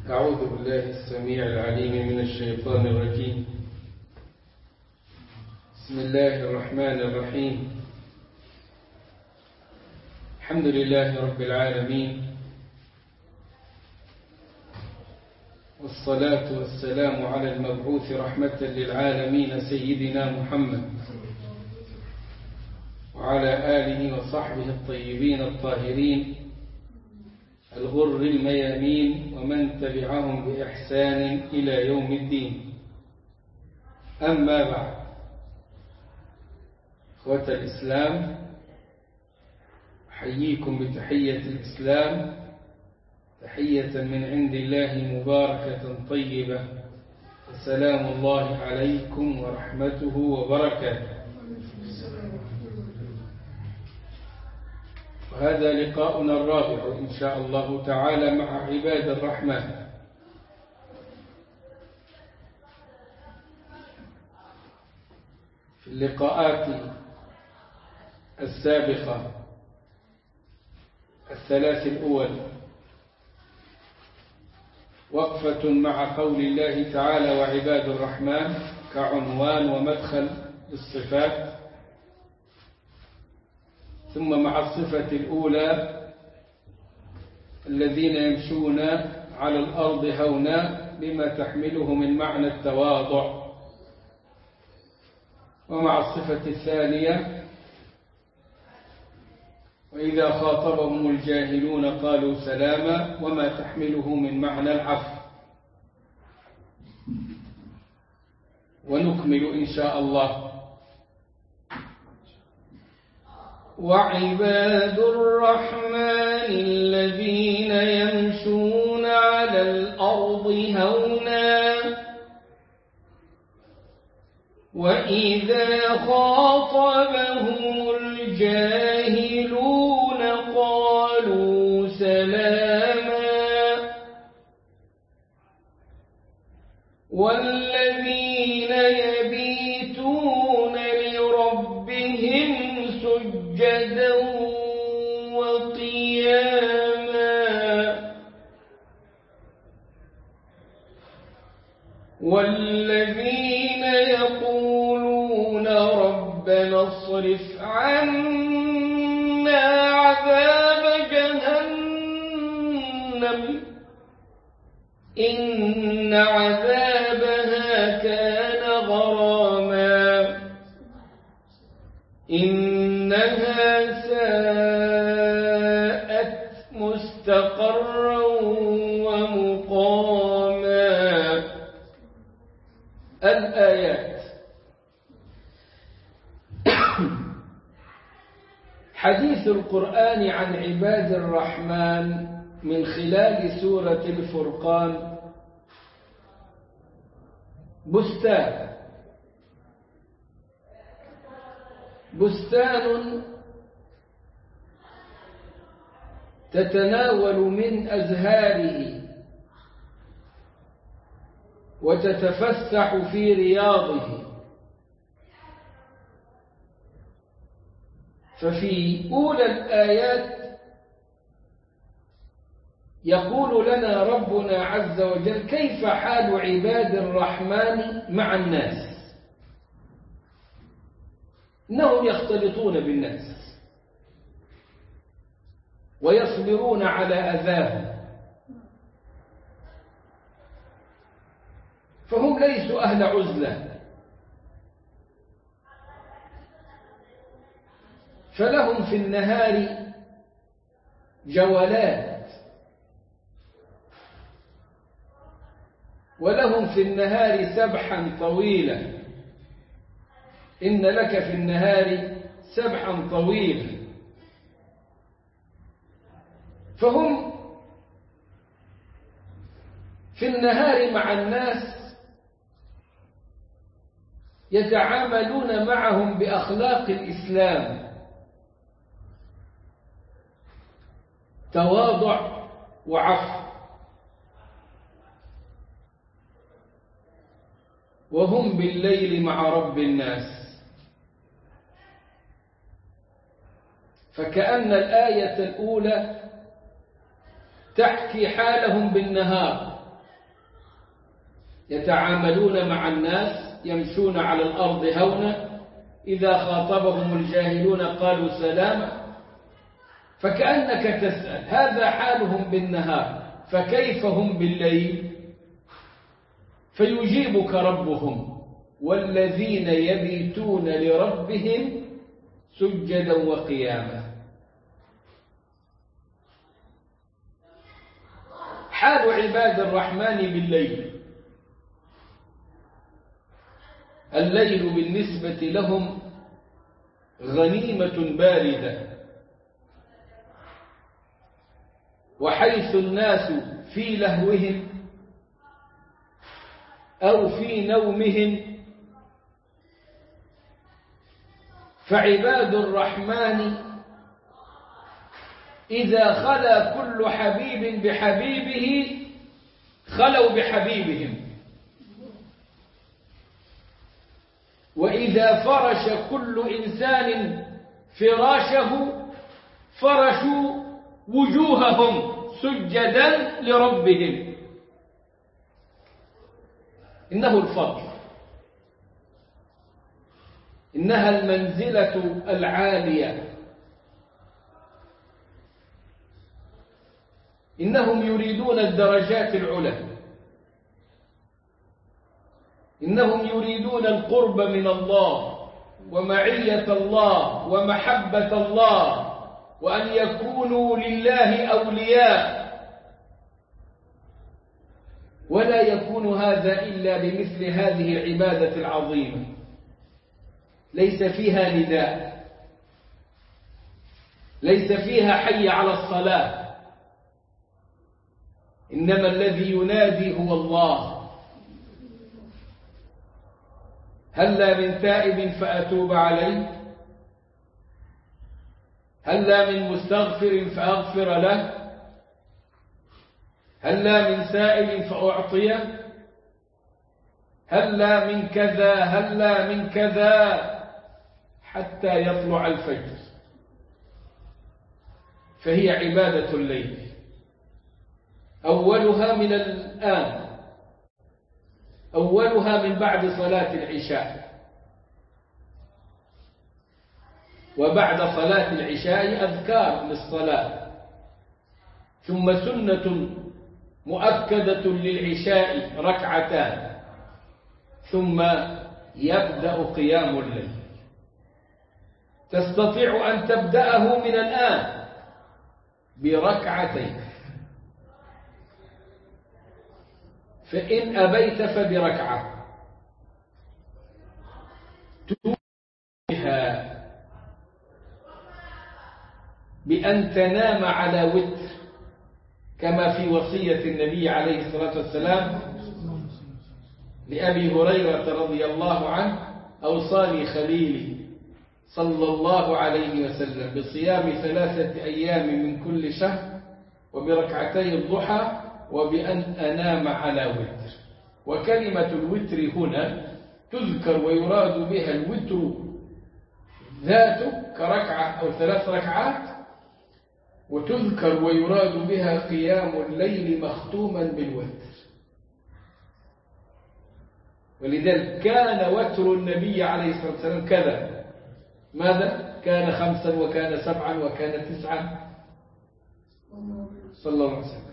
أعوذ بالله السميع العليم من الشيطان الرجيم بسم الله الرحمن الرحيم الحمد لله رب العالمين والصلاة والسلام على المبعوث رحمة للعالمين سيدنا محمد وعلى آله وصحبه الطيبين الطاهرين الغر الميامين ومن تبعهم بإحسان إلى يوم الدين أما بعد إخوة الإسلام أحييكم بتحية الإسلام تحية من عند الله مباركة طيبة السلام الله عليكم ورحمته وبركاته وهذا لقاؤنا الرابع إن شاء الله تعالى مع عباد الرحمن في اللقاءات السابقة الثلاث الأول وقفة مع قول الله تعالى وعباد الرحمن كعنوان ومدخل للصفات ثم مع الصفة الأولى الذين يمشون على الأرض هونا بما تحمله من معنى التواضع ومع الصفة الثانية وإذا خاطبهم الجاهلون قالوا سلاما وما تحمله من معنى العفو ونكمل إن شاء الله وعباد الرحمن الذين يمشون على الأرض هونا وإذا خاطبهم الجاهلون قالوا سلاما والذين يبيتون لربهم سجدا وقياما والذين يقولون ربنا اصرف عنا عذاب جهنم إن عذابها كان غراما إنها ساءت مستقرا ومقاما الآيات حديث القرآن عن عباد الرحمن من خلال سورة الفرقان بستان بستان تتناول من أزهاره وتتفسح في رياضه ففي أولى الآيات يقول لنا ربنا عز وجل كيف حال عباد الرحمن مع الناس إنهم يختلطون بالناس ويصبرون على أذاهم فهم ليسوا أهل عزلة فلهم في النهار جولات ولهم في النهار سبحا طويلا إن لك في النهار سبحا طويلا فهم في النهار مع الناس يتعاملون معهم بأخلاق الإسلام تواضع وعفو وهم بالليل مع رب الناس فكأن الآية الأولى تحكي حالهم بالنهار يتعاملون مع الناس يمشون على الأرض هونا إذا خاطبهم الجاهلون قالوا سلاما فكأنك تسأل هذا حالهم بالنهار فكيف هم بالليل فيجيبك ربهم والذين يبيتون لربهم سجدا وقياما حال عباد الرحمن بالليل الليل بالنسبة لهم غنيمة باردة وحيث الناس في لهوهم أو في نومهم فعباد الرحمن إذا خلا كل حبيب بحبيبه خلوا بحبيبهم وإذا فرش كل إنسان فراشه فرشوا وجوههم سجدا لربهم إنه الفضل إنها المنزلة العالية إنهم يريدون الدرجات العلى إنهم يريدون القرب من الله ومعية الله ومحبة الله وأن يكونوا لله أولياء ولا يكون هذا إلا بمثل هذه العبادة العظيمة ليس فيها نداء ليس فيها حي على الصلاة إنما الذي ينادي هو الله هلا من تائب فأتوب عليه هلا من مستغفر فأغفر له هلا من سائل فأعطيه هلا من كذا هلا من كذا حتى يطلع الفجر فهي عبادة الليل أولها من الآن أولها من بعد صلاة العشاء وبعد صلاة العشاء أذكار للصلاة ثم سنة مؤكدة للعشاء ركعتان ثم يبدأ قيام الليل تستطيع أن تبدأه من الآن بركعتين فإن أبيت فبركعة تؤمنها بأن تنام على وتر كما في وصية النبي عليه الصلاة والسلام لأبي هريرة رضي الله عنه أوصاني خليلي صلى الله عليه وسلم بصيام ثلاثة أيام من كل شهر وبركعتي الضحى وبأن أنام على وتر وكلمة الوتر هنا تذكر ويراد بها الوتر ذاته كركعة أو ثلاث ركعات وتذكر ويراد بها قيام الليل مختوما بالوتر ولذلك كان وتر النبي عليه الصلاة والسلام كذا ماذا؟ كان خمسا وكان سبعا وكان تسعا صلى الله عليه وسلم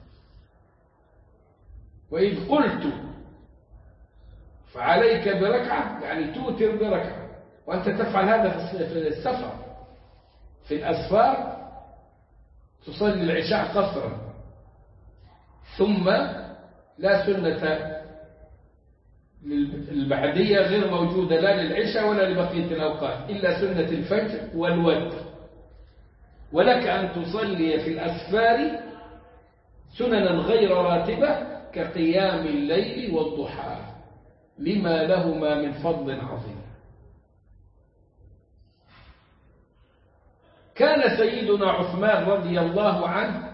وإذ قلت فعليك بركعة يعني توتر بركعة وأنت تفعل هذا في السفر في الأسفار تصلي العشاء قصرا ثم لا سنة البعدية غير موجودة لا للعشاء ولا لبقية الأوقات إلا سنة الفجر والوتر ولك أن تصلي في الأسفار سننا غير راتبة كقيام الليل والضحى لما لهما من فضل عظيم كان سيدنا عثمان رضي الله عنه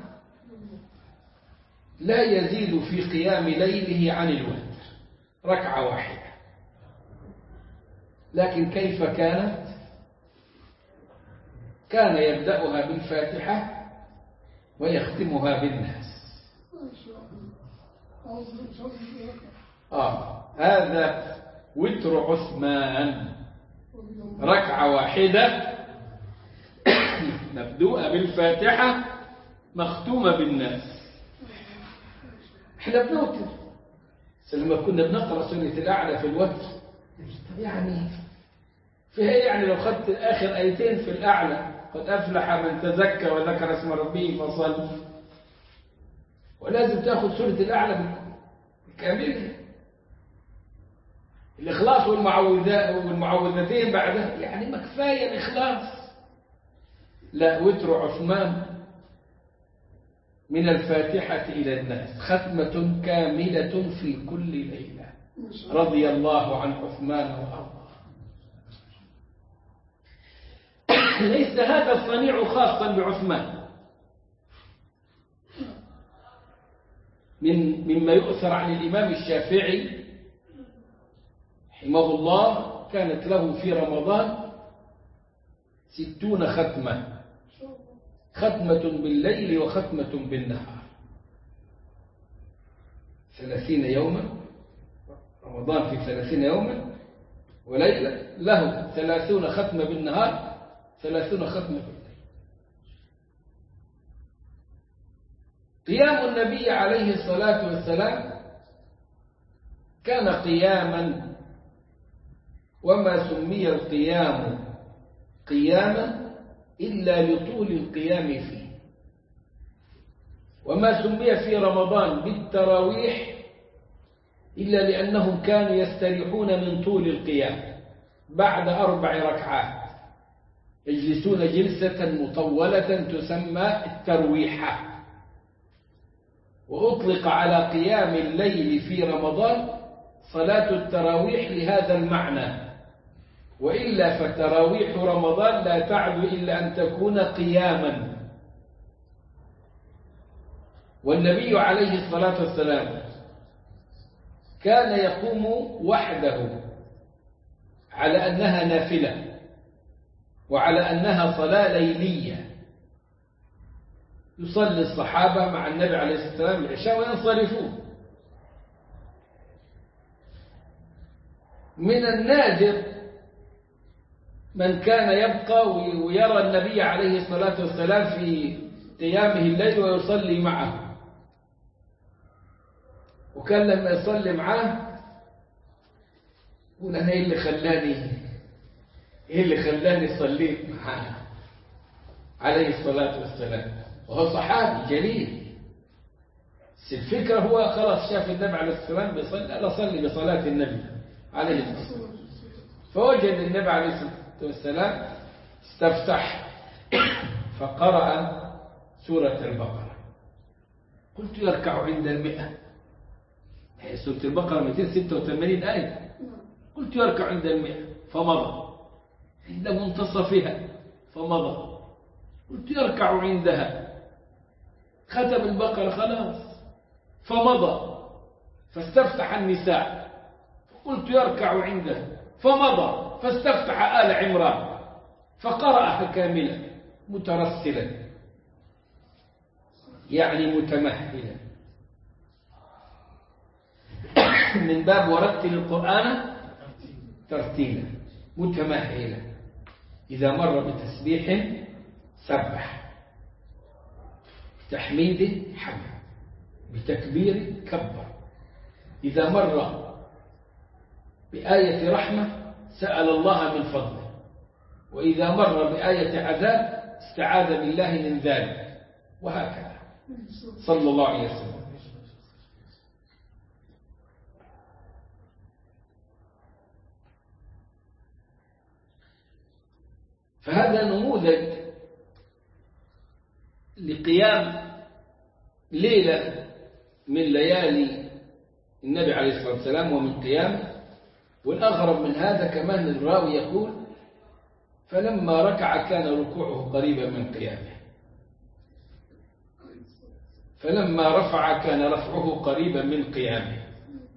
لا يزيد في قيام ليله عن الوتر ركعة واحدة لكن كيف كانت كان يبدأها بالفاتحة ويختمها بالناس آه هذا وتر عثمان ركعة واحدة مبدوءة بالفاتحة مختومة بالناس احنا بنوتر بس لما كنا بنقرأ سورة الأعلى في الوتر طب يعني فيها إيه يعني لو خدت آخر آيتين في الأعلى قد أفلح من تزكى وذكر اسم ربه فصل ولازم تاخذ سورة الأعلى بالكامل الإخلاص والمعوذات والمعوذتين بعدها يعني ما كفاية الإخلاص لا وتر عثمان من الفاتحة إلى الناس ختمة كاملة في كل ليلة رضي الله عن عثمان وأرضاه ليس هذا الصنيع خاصا بعثمان من مما يؤثر عن الإمام الشافعي رحمه الله كانت له في رمضان ستون ختمة ختمة بالليل وختمة بالنهار ثلاثين يوما رمضان في ثلاثين يوما وليلة له ثلاثون ختمة بالنهار ثلاثون ختمة بالليل قيام النبي عليه الصلاة والسلام كان قياما وما سمي القيام قياما إلا لطول القيام فيه وما سمي في رمضان بالتراويح إلا لأنهم كانوا يستريحون من طول القيام بعد أربع ركعات يجلسون جلسة مطولة تسمى الترويحة وأطلق على قيام الليل في رمضان صلاة التراويح لهذا المعنى وإلا فتراويح رمضان لا تعد إلا أن تكون قياما والنبي عليه الصلاة والسلام كان يقوم وحده على أنها نافلة وعلى أنها صلاة ليلية يصلي الصحابة مع النبي عليه الصلاة والسلام العشاء وينصرفون من النادر من كان يبقى ويرى النبي عليه الصلاة والسلام في قيامه الليل ويصلي معه وكان لما يصلي معاه يقول أنا إيه اللي خلاني إيه اللي خلاني صليت معاه عليه الصلاة والسلام وهو صحابي جليل بس الفكرة هو خلاص شاف النبي عليه الصلاة والسلام بيصلي أنا أصلي بصلاة النبي عليه الصلاة والسلام فوجد النبي عليه الصلاة والسلام استفتح فقرأ سورة البقرة قلت يركع عند المئة سورة البقرة 286 آية قلت يركع عند المئة فمضى عند منتصفها فمضى قلت يركع عندها ختم البقرة خلاص فمضى فاستفتح النساء قلت يركع عندها فمضى فاستفتح آل عمران فقرأها كاملة مترسلا يعني متمهلا من باب ورتل القرآن ترتيلا متمهلا إذا مر بتسبيح سبح بتحميد حمد بتكبير كبر إذا مر بآية رحمة سأل الله من فضله وإذا مر بآية عذاب استعاذ بالله من ذلك وهكذا صلى الله عليه وسلم فهذا نموذج لقيام ليلة من ليالي النبي عليه الصلاة والسلام ومن قيامه والأغرب من هذا كمان الراوي يقول فلما ركع كان ركوعه قريبا من قيامه فلما رفع كان رفعه قريبا من قيامه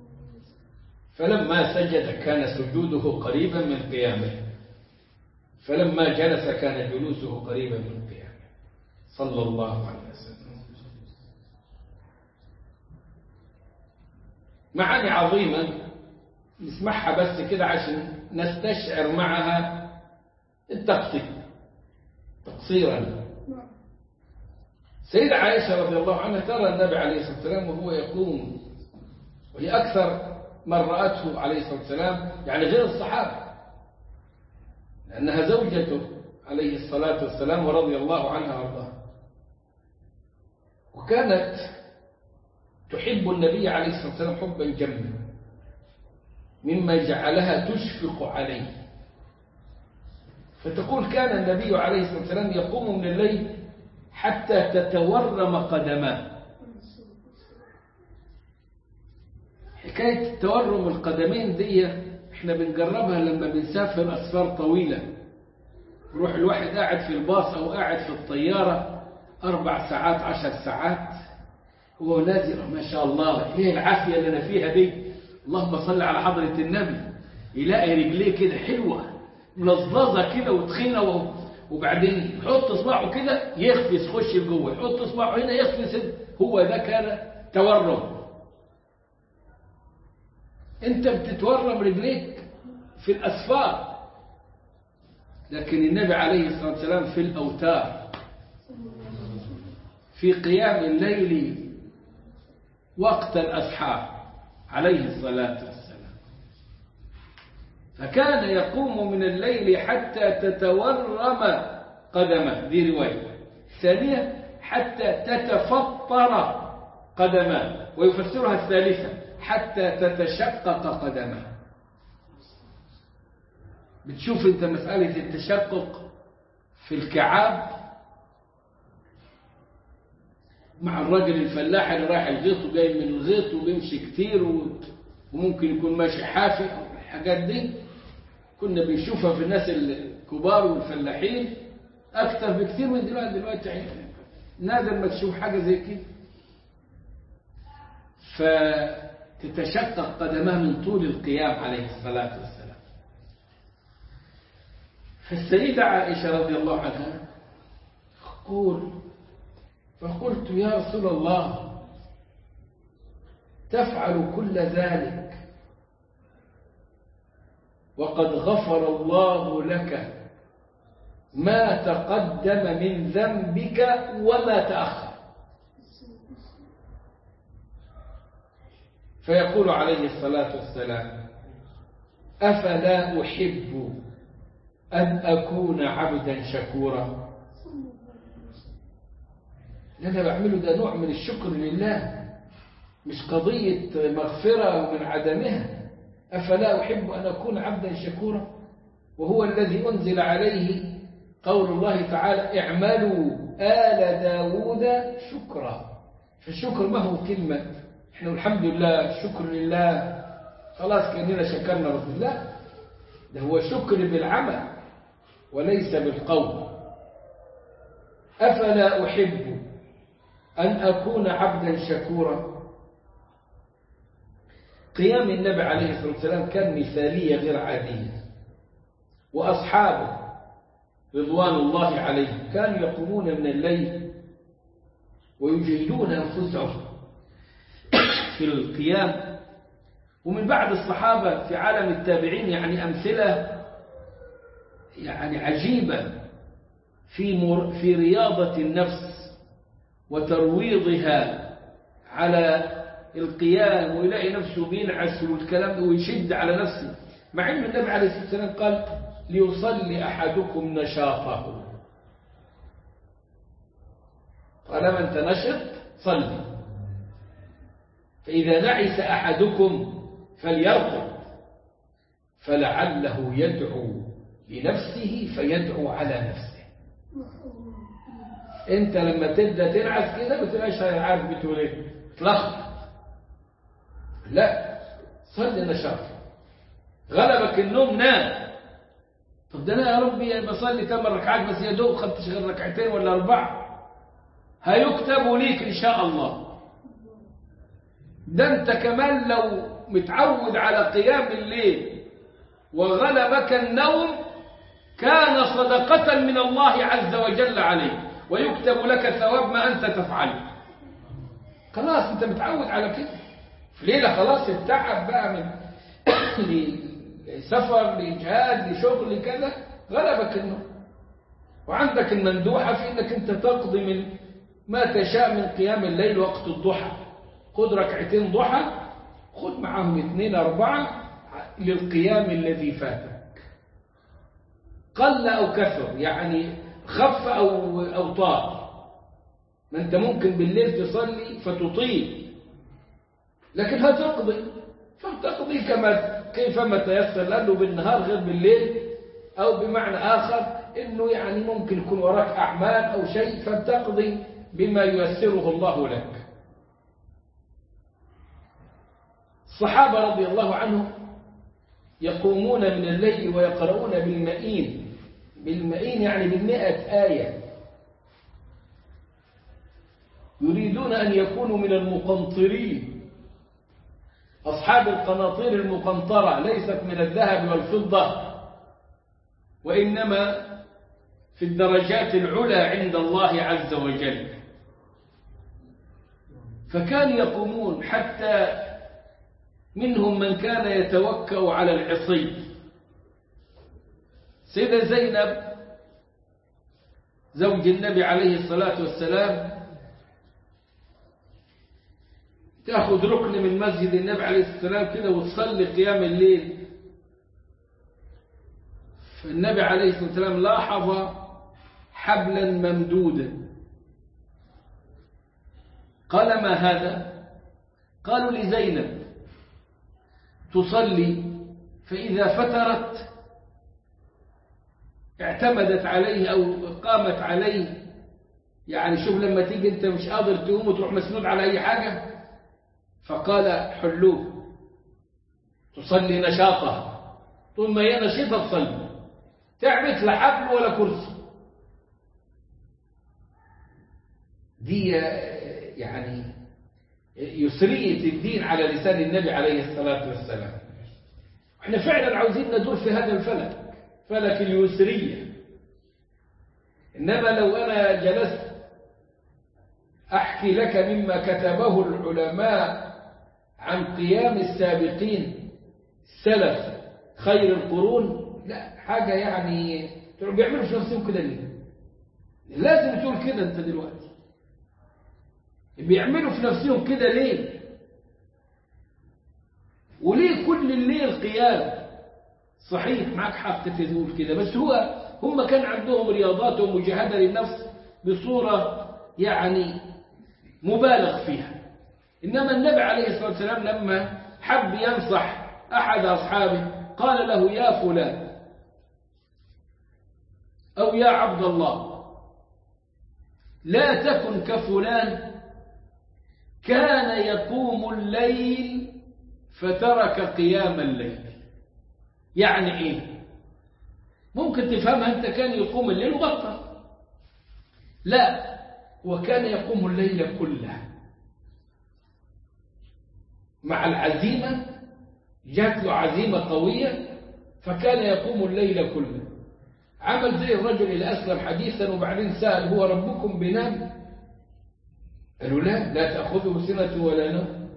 فلما سجد كان سجوده قريبا من قيامه فلما جلس كان جلوسه قريبا من قيامه صلى الله عليه وسلم معاني عظيمة نسمعها بس كده عشان نستشعر معها التقصير تقصيرا سيدة عائشة رضي الله عنها ترى النبي عليه الصلاة والسلام وهو يقوم وهي أكثر من رأته عليه الصلاة والسلام يعني غير الصحابة لأنها زوجته عليه الصلاة والسلام ورضي الله عنها وارضاها وكانت تحب النبي عليه الصلاة والسلام حبا جما مما جعلها تشفق عليه فتقول كان النبي عليه الصلاة والسلام يقوم من الليل حتى تتورم قدماه حكاية تورم القدمين دي احنا بنجربها لما بنسافر أسفار طويلة يروح الواحد قاعد في الباص أو قاعد في الطيارة أربع ساعات عشر ساعات هو نازل ما شاء الله ايه العافية اللي أنا فيها دي اللهم صل على حضرة النبي يلاقي رجليه كده حلوة ملظظة كده وتخينة وبعدين يحط صباعه كده يخفس يخش لجوه يحط صباعه هنا يخفس هو ده كان تورم انت بتتورم رجليك في الأسفار لكن النبي عليه الصلاة والسلام في الأوتار في قيام الليل وقت الأسحار عليه الصلاة والسلام فكان يقوم من الليل حتى تتورم قدمه دي رواية ثانية حتى تتفطر قدماه ويفسرها الثالثة حتى تتشقق قدمه بتشوف انت مسألة التشقق في الكعاب مع الراجل الفلاح اللي رايح الغيط وجاي من الغيط وبيمشي كتير وممكن يكون ماشي حافي او الحاجات دي كنا بنشوفها في الناس الكبار والفلاحين اكتر بكثير من دلوقتي دلوقتي نادر ما تشوف حاجه زي كده فتتشقق قدماه من طول القيام عليه الصلاه والسلام فالسيده عائشه رضي الله عنها تقول فقلت يا رسول الله تفعل كل ذلك وقد غفر الله لك ما تقدم من ذنبك وما تأخر فيقول عليه الصلاة والسلام أفلا أحب أن أكون عبدا شكورا اللي أنا بعمله ده نوع من الشكر لله مش قضية مغفرة من عدمها أفلا أحب أن أكون عبدا شكورا وهو الذي أنزل عليه قول الله تعالى اعملوا آل داود شكرا فالشكر ما هو كلمة احنا الحمد لله شكر لله خلاص كأننا شكرنا رب الله ده هو شكر بالعمل وليس بالقول أفلا أحب أن أكون عبدا شكورا قيام النبي عليه الصلاة والسلام كان مثالية غير عادية وأصحابه رضوان الله عليهم كانوا يقومون من الليل ويجهدون أنفسهم في القيام ومن بعد الصحابة في عالم التابعين يعني أمثلة يعني عجيبة في مر في رياضة النفس وترويضها على القيام ويلاقي نفسه بينعس والكلام ده ويشد على نفسه مع ان النبي عليه الصلاه والسلام قال ليصلي احدكم نشاطه طالما انت نشط صلي فاذا نعس احدكم فليرقد فلعله يدعو لنفسه فيدعو على نفسه انت لما تبدا تنعس كده ما تبقاش عارف بتقول ايه تلخبط لا صلي نشاط غلبك النوم نام طب ده انا يا ربي بصلي ثمان ركعات بس يا دوب خدتش غير ركعتين ولا اربعه هيكتب ليك ان شاء الله ده انت كمان لو متعود على قيام الليل وغلبك النوم كان صدقة من الله عز وجل عليك ويكتب لك ثواب ما أنت تفعله خلاص أنت متعود على كده في ليلة خلاص التعب بقى من لسفر لجهاد لشغل لكذا غلبك النوم وعندك المندوحة في انك انت تقضي من ما تشاء من قيام الليل وقت الضحى خذ ركعتين ضحى خذ معهم اثنين أربعة للقيام الذي فاتك قل أو كثر يعني خف أو, أو طال ما أنت ممكن بالليل تصلي فتطيل لكن هتقضي فتقضي كما كيفما تيسر لأنه بالنهار غير بالليل أو بمعنى آخر إنه يعني ممكن يكون وراك أعمال أو شيء فتقضي بما ييسره الله لك الصحابة رضي الله عنهم يقومون من الليل ويقرؤون بالمئين بالمئين يعني بالمئة آية يريدون أن يكونوا من المقنطرين أصحاب القناطير المقنطرة ليست من الذهب والفضة وإنما في الدرجات العلى عند الله عز وجل فكان يقومون حتى منهم من كان يتوكأ على العصي سيدة زينب زوج النبي عليه الصلاة والسلام تأخذ ركن من مسجد النبي عليه الصلاة والسلام كده وتصلي قيام الليل فالنبي عليه الصلاة والسلام لاحظ حبلا ممدودا قال ما هذا قالوا لزينب تصلي فإذا فترت اعتمدت عليه أو قامت عليه يعني شوف لما تيجي أنت مش قادر تقوم وتروح مسنود على أي حاجة فقال حلوه تصلي نشاطها طول ما هي نشيطة تصلي تعبت لا حبل ولا كرسي دي يعني يسرية الدين على لسان النبي عليه الصلاة والسلام احنا فعلا عاوزين ندور في هذا الفلك فلك اليسرية إنما لو أنا جلست أحكي لك مما كتبه العلماء عن قيام السابقين السلف خير القرون لا حاجة يعني بيعملوا في نفسهم كده ليه لازم تقول كده انت دلوقتي بيعملوا في نفسهم كده ليه وليه كل الليل قيام صحيح معك حق تقول كده بس هو هم كان عندهم رياضات ومجاهدة للنفس بصورة يعني مبالغ فيها إنما النبي عليه الصلاة والسلام لما حب ينصح أحد أصحابه قال له يا فلان أو يا عبد الله لا تكن كفلان كان يقوم الليل فترك قيام الليل يعني ايه ممكن تفهمها انت كان يقوم الليل وبطل لا وكان يقوم الليل كله مع العزيمة جات له عزيمة قوية فكان يقوم الليل كله عمل زي الرجل اللي أسلم حديثا وبعدين سأل هو ربكم بنام قالوا لا لا تأخذه سنة ولا نوم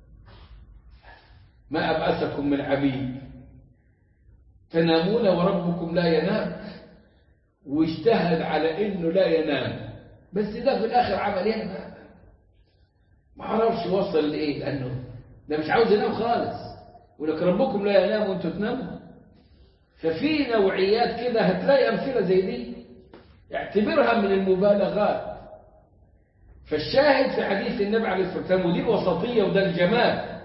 ما أبأسكم من عبيد تنامون وربكم لا ينام واجتهد على انه لا ينام بس ده في الاخر عمل ايه ما ما عرفش وصل لايه لانه ده مش عاوز ينام خالص ولك ربكم لا ينام وانتوا تناموا ففي نوعيات كده هتلاقي امثله زي دي اعتبرها من المبالغات فالشاهد في حديث النبي عليه الصلاه والسلام ودي الوسطيه وده الجمال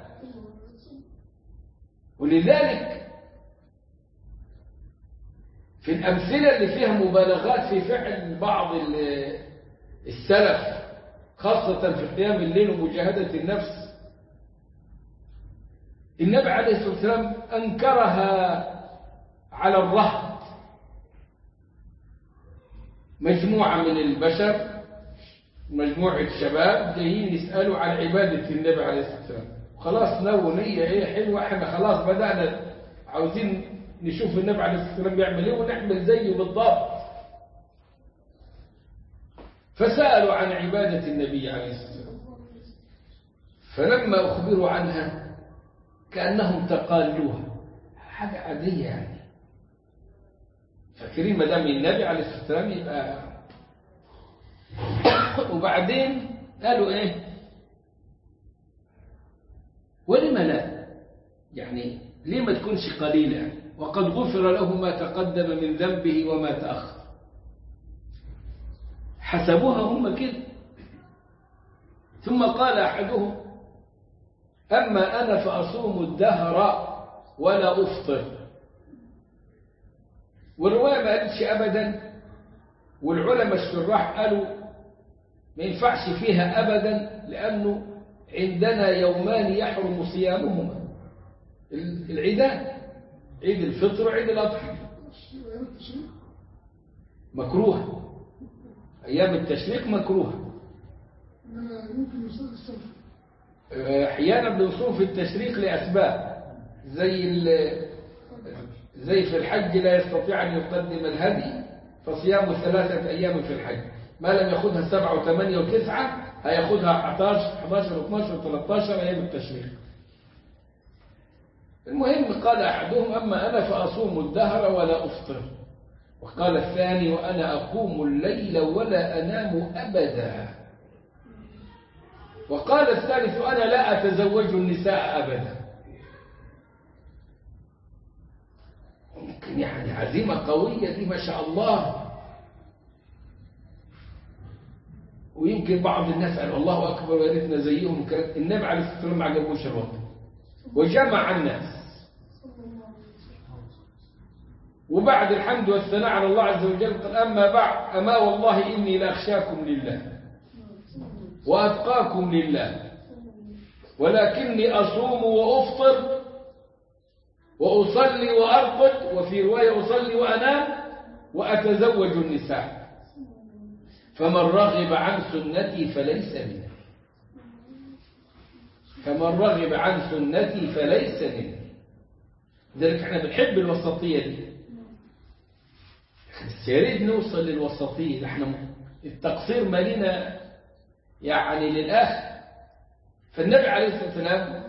ولذلك في الأمثلة اللي فيها مبالغات في فعل بعض السلف خاصة في قيام الليل ومجاهدة النفس النبي عليه الصلاة والسلام أنكرها على الرهط مجموعة من البشر مجموعة شباب جايين يسألوا عن عبادة النبي عليه الصلاة والسلام خلاص نو نية ايه حلوة احنا خلاص بدأنا عاوزين نشوف النبي عليه الصلاة والسلام بيعمل ايه ونعمل زيه بالضبط فسألوا عن عبادة النبي عليه الصلاة والسلام فلما أخبروا عنها كأنهم تقالوها حاجة عادية يعني فاكرين ما دام النبي عليه الصلاة والسلام يبقى وبعدين قالوا ايه ولم لا يعني ليه ما تكونش قليلة يعني وقد غفر له ما تقدم من ذنبه وما تأخر حسبوها هم كده ثم قال أحدهم أما أنا فأصوم الدهر ولا أفطر والرواية ما قالتش أبدا والعلماء الشراح قالوا ما ينفعش فيها أبدا لأنه عندنا يومان يحرم صيامهما العيدان عيد الفطر وعيد الأضحى مكروه أيام التشريق مكروه ممكن يصير الصرف أحيانا بنصوم في التشريق لأسباب زي ال- زي في الحج لا يستطيع أن يقدم الهدي فصيام ثلاثة أيام في الحج ما لم يأخذها سبعة وثمانية وتسعة هياخدها 11 11 12 13 أيام التشريق المهم قال أحدهم أما أنا فأصوم الدهر ولا أفطر وقال الثاني وأنا أقوم الليل ولا أنام أبدا وقال الثالث أنا لا أتزوج النساء أبدا ممكن يعني عزيمة قوية دي ما شاء الله ويمكن بعض الناس قال الله أكبر ويا ريتنا زيهم كان- النبي عليه الصلاة والسلام ما عجبوش الوضع وجمع الناس وبعد الحمد والثناء على الله عز وجل قال أما بعد أما والله إني لأخشاكم لله وأتقاكم لله ولكني أصوم وأفطر وأصلي وأرقد وفي رواية أصلي وأنام وأتزوج النساء فمن رغب عن سنتي فليس مني فمن رغب عن سنتي فليس مني لذلك احنا بنحب الوسطية دي بس يا ريت نوصل للوسطية ده احنا التقصير مالنا يعني للآخر فالنبي عليه الصلاة والسلام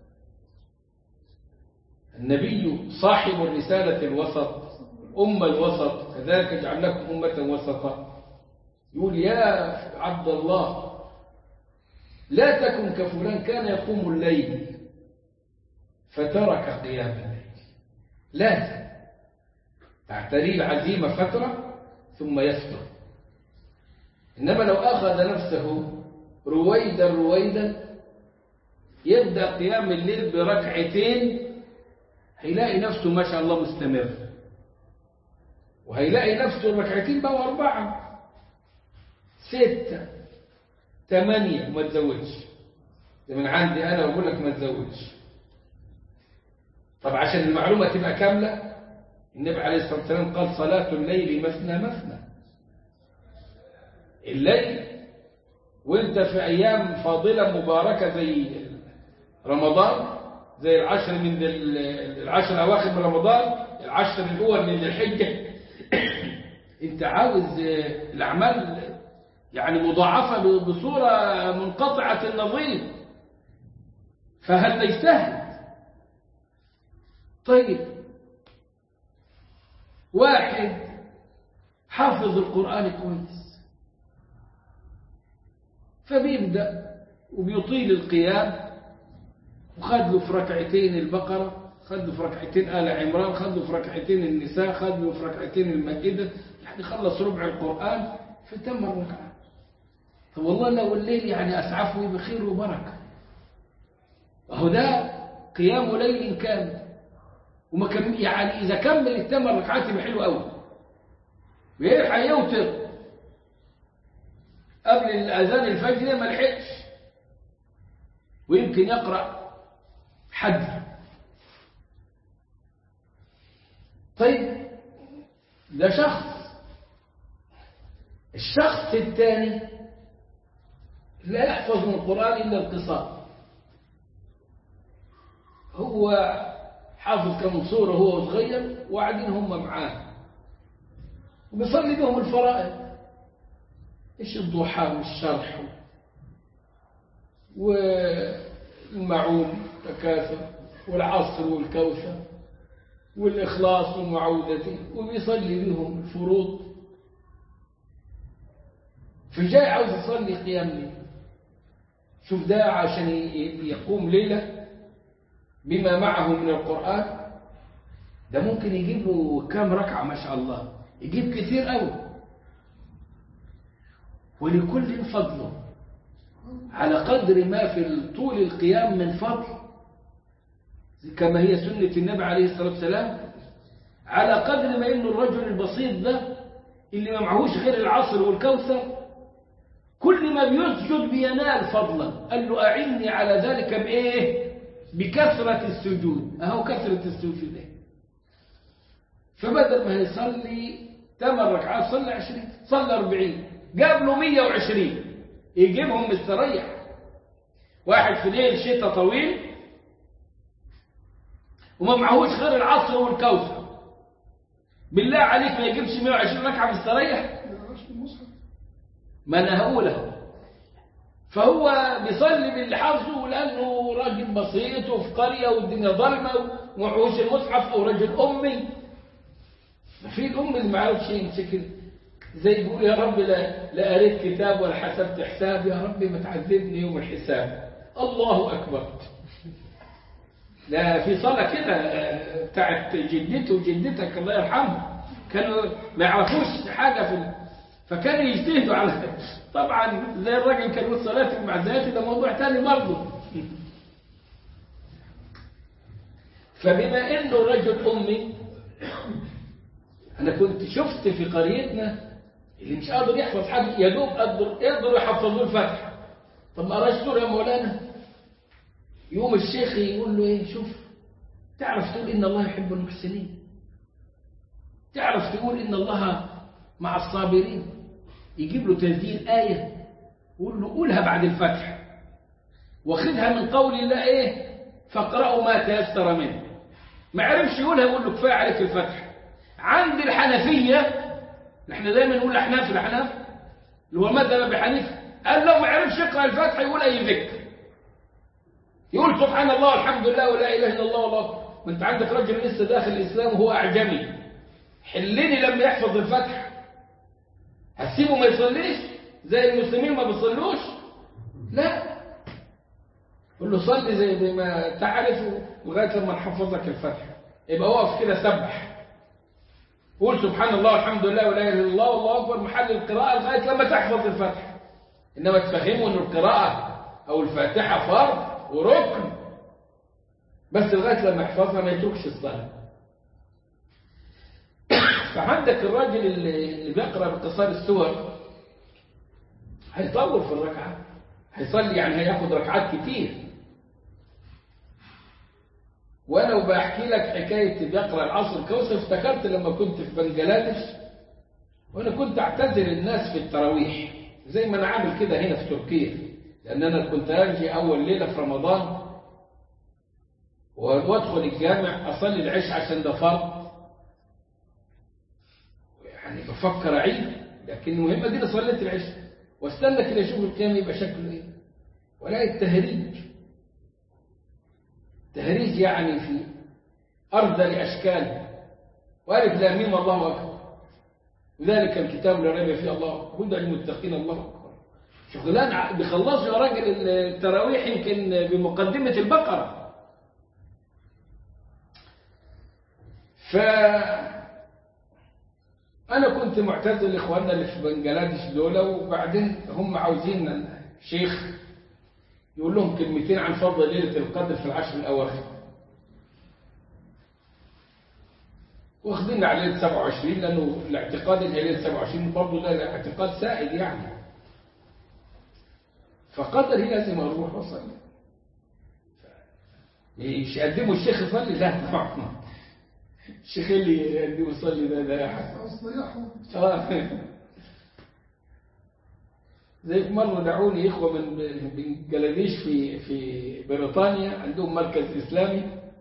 النبي صاحب الرسالة الوسط أمة الوسط كذلك جعلناكم أمة وسطا يقول يا عبد الله لا تكن كفلان كان يقوم الليل فترك قيام الليل لا تعتري العزيمة فترة ثم يفتر إنما لو أخذ نفسه رويدا رويدا يبدأ قيام الليل بركعتين هيلاقي نفسه ما شاء الله مستمر وهيلاقي نفسه الركعتين بقوا أربعة ستة ثمانية ما تزودش ده من عندي أنا وأقول لك ما تزودش طب عشان المعلومة تبقى كاملة النبي عليه الصلاة والسلام قال صلاة الليل مثنى مثنى الليل وانت في أيام فاضلة مباركة زي رمضان زي العشر من ذي ال- العشر الأواخر من رمضان العشر الأول من ذي الحجة انت عاوز الأعمال يعني مضاعفة بصورة منقطعة النظير فهل نجتهد طيب واحد حافظ القرآن كويس فبيبدأ وبيطيل القيام وخد له في ركعتين البقرة خد له في ركعتين آل عمران خد له في ركعتين النساء خد له في ركعتين المائدة يعني خلص ربع القرآن في ثمان ركعات طب والله لو الليل يعني أسعفه بخير وبركة وهو ده قيام ليل كامل وما كم يعني إذا كمل الثمان ركعات يبقى حلو قوي ويلحق يوتر قبل الأذان الفجر ما لحقش ويمكن يقرأ حد طيب ده شخص الشخص الثاني لا يحفظ من القرآن إلا القصار هو حافظ كم صورة هو صغير وقاعدين هم معاه وبيصلي بهم الفرائض ايش الضحى والشرح المعون تكاثر والعصر والكوثر والإخلاص ومعودته وبيصلي بهم الفروض فجاي عاوز يصلي قيام ليل شوف ده عشان يقوم ليلة بما معه من القرآن ده ممكن يجيب له كام ركعة ما شاء الله يجيب كثير قوي ولكل فضله على قدر ما في طول القيام من فضل كما هي سنة النبي عليه الصلاة والسلام على قدر ما إنه الرجل البسيط ده اللي ما معهوش غير العصر والكوثر كل ما بيسجد بينال فضلا قال له أعني على ذلك بإيه بكثرة السجود أهو كثرة السجود إيه فبدل ما يصلي ثمان ركعات صلى عشرين صلى أربعين جاب له مية وعشرين يجيبهم مستريح واحد في ليل شتاء طويل وما معهوش غير العصر والكوثر بالله عليك ما يجيبش 120 ركعة مستريح ما انا هقوله فهو بيصلي باللي حافظه لانه راجل بسيط وفي قريه والدنيا ظلمه ومعهوش المصحف او رجل امي في الام اللي ما عرفش يمسك زي يقول يا رب لا, لا قريت كتاب ولا حسبت حساب يا رب ما تعذبني يوم الحساب الله اكبر لا في صلاة كده بتاعت جدته وجدتك الله يرحمه كانوا ما يعرفوش حاجة في ال... فكانوا يجتهدوا على طبعا زي الراجل كان يقول صلاة مع ذاته ده موضوع تاني برضه فبما انه رجل امي انا كنت شفت في قريتنا اللي مش قادر يحفظ حاجه يا دوب قدر يقدروا يحفظوا الفتح طب ما قراش سوره يا مولانا يوم الشيخ يقول له ايه شوف تعرف تقول ان الله يحب المحسنين تعرف تقول ان الله مع الصابرين يجيب له تنزيل آية يقول له قولها بعد الفتح واخدها من قول الله ايه فاقرأوا ما تيسر منه ما عرفش يقولها يقول له كفاية عليك الفتح عند الحنفية احنا دايما نقول الاحناف الاحناف اللي هو مذهب ابي حنيفه قال لو ما عرفش يقرا الفاتحه يقول اي ذكر يقول سبحان الله والحمد لله ولا اله الا الله والله وانت عندك رجل لسه داخل الاسلام وهو اعجمي حلني لما يحفظ الفتح هتسيبه ما يصليش زي المسلمين ما بيصلوش لا قول له صلي زي ما تعرف لغايه لما نحفظك الفتح يبقى واقف كده سبح قول سبحان الله والحمد لله ولا اله الا الله والله اكبر محل القراءه لغايه لما تحفظ الفتح انما تفهموا ان القراءه او الفاتحه فرض وركن بس لغايه لما يحفظها ما يتركش الصلاه فعندك الراجل اللي بيقرا باقتصار السور هيطول في الركعه هيصلي يعني هياخد ركعات كتير وانا وبحكي لك حكايه بيقرا العصر الكوثر افتكرت لما كنت في بنجلاديش وانا كنت اعتذر الناس في التراويح زي ما انا عامل كده هنا في تركيا لان انا كنت اجي اول ليله في رمضان وادخل الجامع اصلي العشاء عشان ده فرض يعني بفكر اعيد لكن المهم دي صليت العشاء واستنى كده اشوف القيام يبقى شكله ايه ولاقي التهريج تهريج يعني في أرض لأشكال وألف لا ميم الله أكبر وذلك الكتاب لا ريب فيه الله هدى للمتقين الله أكبر شغلان بيخلصوا يا راجل التراويح يمكن بمقدمة البقرة ف أنا كنت معتذر لإخواننا اللي في بنجلاديش دول وبعدين هم عاوزين شيخ يقول لهم كلمتين عن فضل ليلة القدر في العشر الأواخر واخدين على ليلة 27 لأنه الاعتقاد إن ليلة 27 برضه ده اعتقاد سائد يعني فقدر هي لازم أروح وأصلي مش يقدموا الشيخ يصلي لا طبعا الشيخ اللي يقدمه يصلي ده ده أحد زي في مرة دعوني إخوة من بنجلاديش في في بريطانيا عندهم مركز إسلامي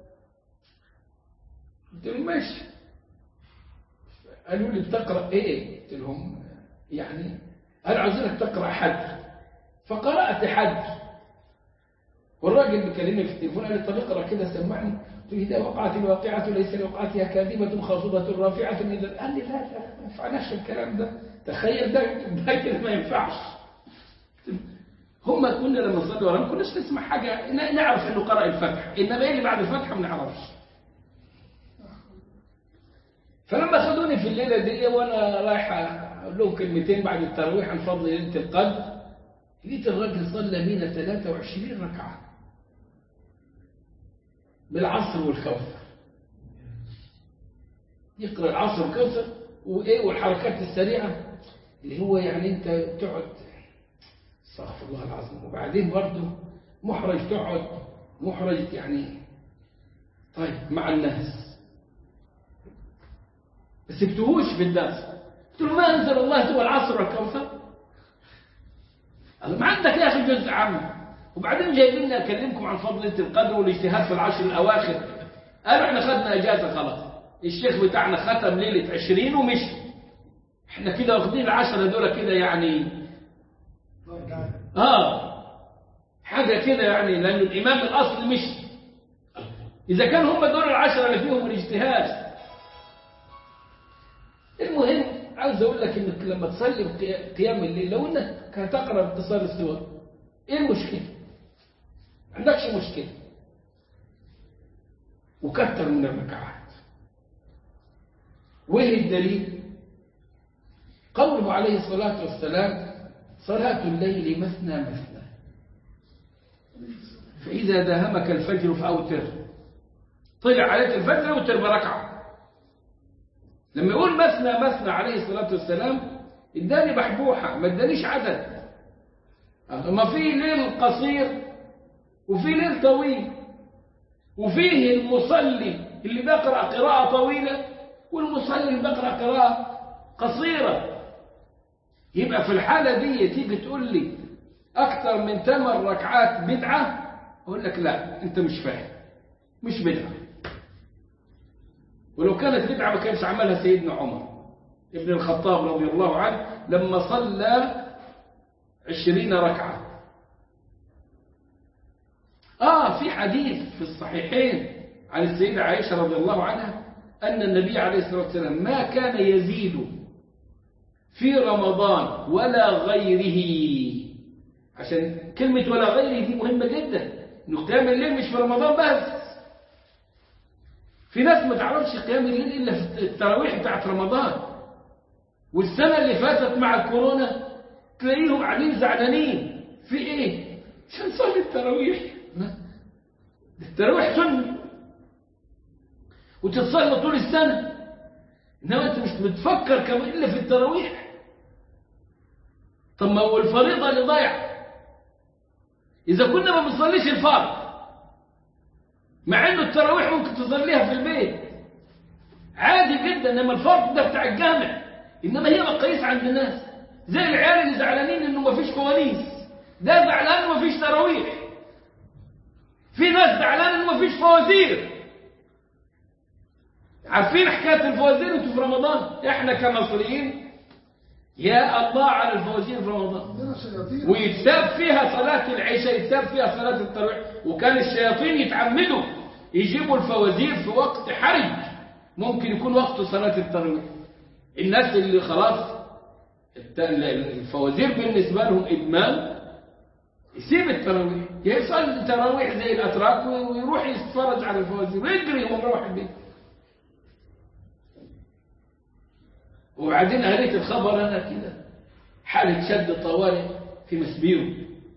قلت لهم ماشي قالوا لي بتقرأ إيه؟ قلت لهم يعني قالوا عاوزينك تقرأ حد فقرأت حد والراجل بيكلمني في التليفون قال لي طب اقرا كده سمعني قلت له اذا وقعت الواقعه ليس لوقعتها كاذبه خافضه رافعه اذا قال لي لا لا ما ينفعناش الكلام ده تخيل ده ده كده ما ينفعش هم كنا لما نصلي وراهم كناش نسمع حاجه ن- نعرف انه قرأ الفتح انما ايه اللي بعد الفتح ما نعرفش فلما خدوني في الليله دي وانا رايح اقول لهم كلمتين بعد التراويح عن فضل ليله القدر لقيت الراجل صلى بينا 23 ركعه بالعصر والكوثر يقرا العصر والكوثر وايه والحركات السريعه اللي هو يعني انت تقعد استغفر الله العظيم وبعدين برضه محرج تقعد محرج يعني طيب مع الناس ما سبتهوش في الناس قلت له ما انزل الله سوى العصر والكوثر قال ما عندك يا اخي جزء عام وبعدين جايبين لي اكلمكم عن فضيله القدر والاجتهاد في العشر الاواخر قالوا احنا خدنا اجازه خلاص الشيخ بتاعنا ختم ليله 20 ومشي احنا كده واخدين العشرة دول كده يعني اه حاجة كده يعني لأن الإمام الأصل مش إذا كان هم دول العشرة اللي فيهم الاجتهاد المهم عاوز أقول لك إنك لما تصلي قي- قيام الليل لو إنك هتقرأ باختصار السور إيه المشكلة؟ ما عندكش مشكلة وكتر من الركعات وإيه الدليل؟ قوله عليه الصلاة والسلام صلاة الليل مثنى مثنى فإذا داهمك الفجر فأوتر طلع عليك الفجر أوتر بركعة لما يقول مثنى مثنى عليه الصلاة والسلام اداني بحبوحة ما ادانيش عدد ما في ليل قصير وفي ليل طويل وفيه المصلي اللي بيقرأ قراءة طويلة والمصلي اللي بيقرأ قراءة قصيرة يبقى في الحالة دي تيجي تقول لي أكثر من ثمان ركعات بدعة أقول لك لا أنت مش فاهم مش بدعة ولو كانت بدعة ما كانش عملها سيدنا عمر ابن الخطاب رضي الله عنه لما صلى عشرين ركعة آه في حديث في الصحيحين عن السيدة عائشة رضي الله عنها أن النبي عليه الصلاة والسلام ما كان يزيد في رمضان ولا غيره عشان كلمة ولا غيره دي مهمة جدا انه قيام الليل مش في رمضان بس في ناس ما تعرفش قيام الليل إلا في التراويح بتاعت رمضان والسنة اللي فاتت مع الكورونا تلاقيهم قاعدين زعلانين في ايه؟ عشان صلي التراويح التراويح سنة وتتصلى طول السنة انما انت مش بتفكر كمان الا في التراويح طب ما هو الفريضة اللي ضايعه إذا كنا ما بنصليش الفرض مع إنه التراويح ممكن تصليها في البيت عادي جدا إنما الفرض ده بتاع الجامع إنما هي مقاييس عند الناس زي العيال اللي زعلانين إنه ما فيش فوانيس ده زعلان إنه ما فيش تراويح في ناس زعلان إنه ما فيش فوازير عارفين حكاية الفوازير انتوا في رمضان احنا كمصريين يا الله على الفوازير في رمضان عندنا شياطين ويتساب فيها صلاة العشاء يتساب فيها صلاة التراويح وكان الشياطين يتعمدوا يجيبوا الفوازير في وقت حرج ممكن يكون وقت صلاة التراويح الناس اللي خلاص الت- الفوازير بالنسبة لهم إدمان يسيب التراويح يصلي التراويح زي الأتراك ويروح يتفرج على الفوازير ويجري وهو مروح البيت وبعدين قريت الخبر أنا كده حالة شد طوارئ في مسبيرو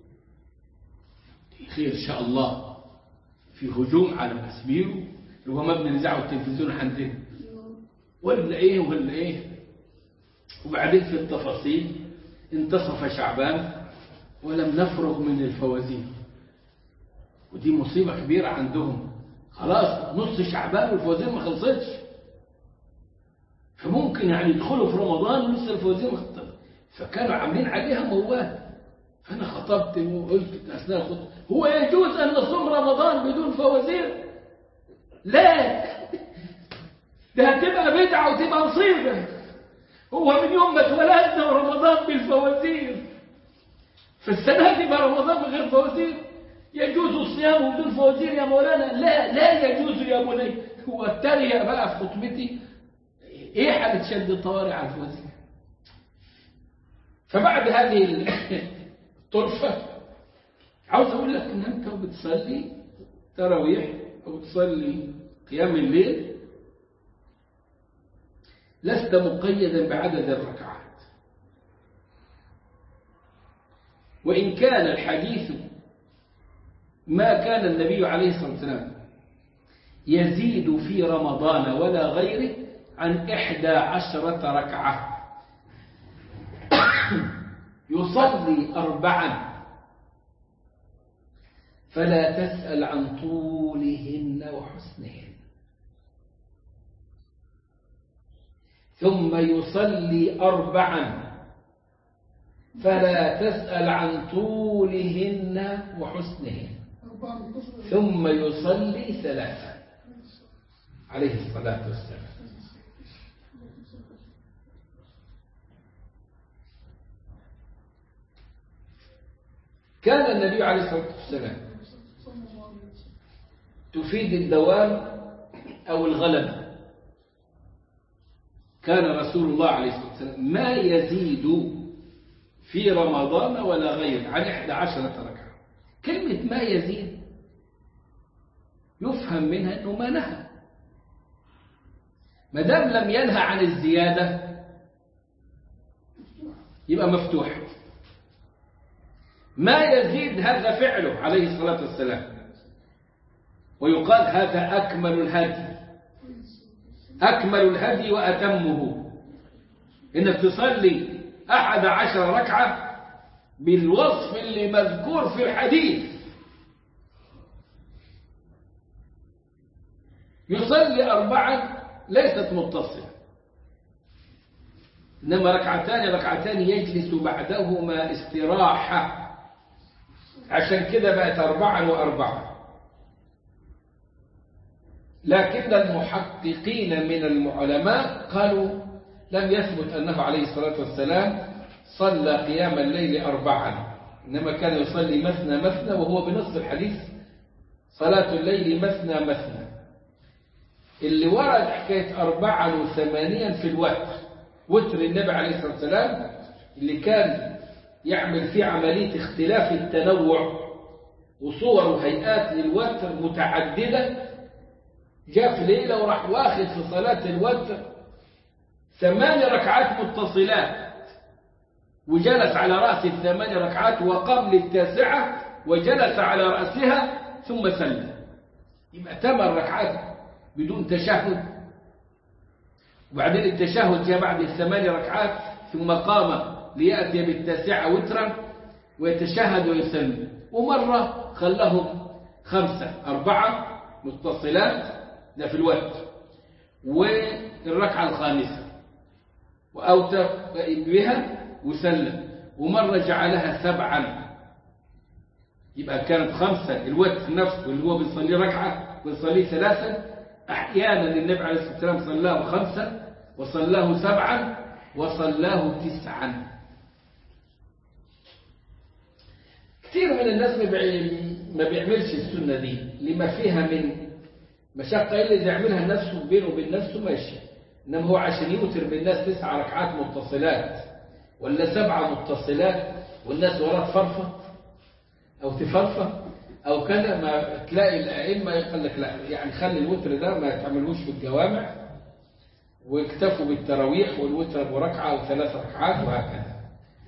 خير إن شاء الله في هجوم على مسبيرو اللي هو مبنى الإذاعة والتلفزيون عندنا ولا إيه ولا إيه وبعدين في التفاصيل انتصف شعبان ولم نفرغ من الفوازير ودي مصيبة كبيرة عندهم خلاص نص شعبان والفوازير ما خلصتش فممكن يعني يدخلوا في رمضان ولسه الفوازير ما خلصتش فكانوا عاملين عليها موال فأنا خطبت وقلت أثناء الخطبة هو يجوز أن نصوم رمضان بدون فوازير لا ده هتبقى بدعة وتبقى مصيبة هو من يوم ما اتولدنا رمضان بالفوازير فالسنة دي بقى رمضان من غير فوازير يجوز صيام بدون فوازير يا مولانا لا لا يجوز يا بني هو التريق بقى في خطبتي ايه حالة شد الطوارئ على الفوازير فبعد هذه الطرفة عاوز اقول لك ان انت بتصلي تراويح او بتصلي قيام الليل لست مقيدا بعدد الركعات وإن كان الحديث ما كان النبي عليه الصلاة والسلام يزيد في رمضان ولا غيره عن إحدى عشرة ركعة يصلي أربعا فلا تسأل عن طولهن وحسنهن ثم يصلي أربعا فلا تسأل عن طولهن وحسنهن أربعة متصلة ثم يصلي ثلاثا عليه الصلاة والسلام كان النبي عليه الصلاة والسلام صلى الله عليه وسلم تفيد الدوام أو الغلبة كان رسول الله عليه الصلاة والسلام ما يزيد في رمضان ولا غير عن إحدى عشرة ركعة كلمة ما يزيد يفهم منها أنه ما نهى ما دام لم ينهى عن الزيادة يبقى مفتوح ما يزيد هذا فعله عليه الصلاة والسلام ويقال هذا أكمل الهدي أكمل الهدي وأتمه إنك تصلي أحد عشر ركعة بالوصف اللي مذكور في الحديث يصلي أربعا ليست متصلة إنما ركعتان ركعتان يجلس بعدهما استراحة عشان كده بقت أربعا وأربعة لكن المحققين من العلماء قالوا لم يثبت أنه عليه الصلاة والسلام صلى قيام الليل أربعا إنما كان يصلي مثنى مثنى وهو بنص الحديث صلاة الليل مثنى مثنى اللي ورد حكاية أربعا وثمانيا في الوتر وتر النبي عليه الصلاة والسلام اللي كان يعمل فيه عملية اختلاف التنوع وصور وهيئات للوتر متعددة جاء في ليلة وراح واخد في صلاة الوتر ثمان ركعات متصلات وجلس على رأس الثمان ركعات وقام للتاسعة وجلس على رأسها ثم سلم يبقى ثمان ركعات بدون تشهد وبعدين التشهد جاء بعد الثمان ركعات ثم قام ليأتي بالتاسعة وترا ويتشهد ويسلم ومرة خلهم خمسة أربعة متصلات ده في الوقت والركعة الخامسة وأوتر بها وسلم ومرة جعلها سبعا يبقى كانت خمسة الوقت نفسه اللي هو بيصلي ركعة ويصلي ثلاثا أحيانا النبي عليه الصلاة والسلام صلاه خمسة وصلاه سبعا وصلاه تسعا كثير من الناس ما بيع- ما بيعملش السنة دي لما فيها من مشقة اللي يعملها نفسه بينه وبين نفسه ماشي إنما هو عشان يوتر بالناس تسع ركعات متصلات ولا سبعة متصلات والناس وراه تفرفط أو تفرفط أو كذا ما تلاقي الأئمة يقول لك لا يعني خلي الوتر ده ما تعملوش في الجوامع واكتفوا بالتراويح والوتر بركعة أو ثلاث ركعات وهكذا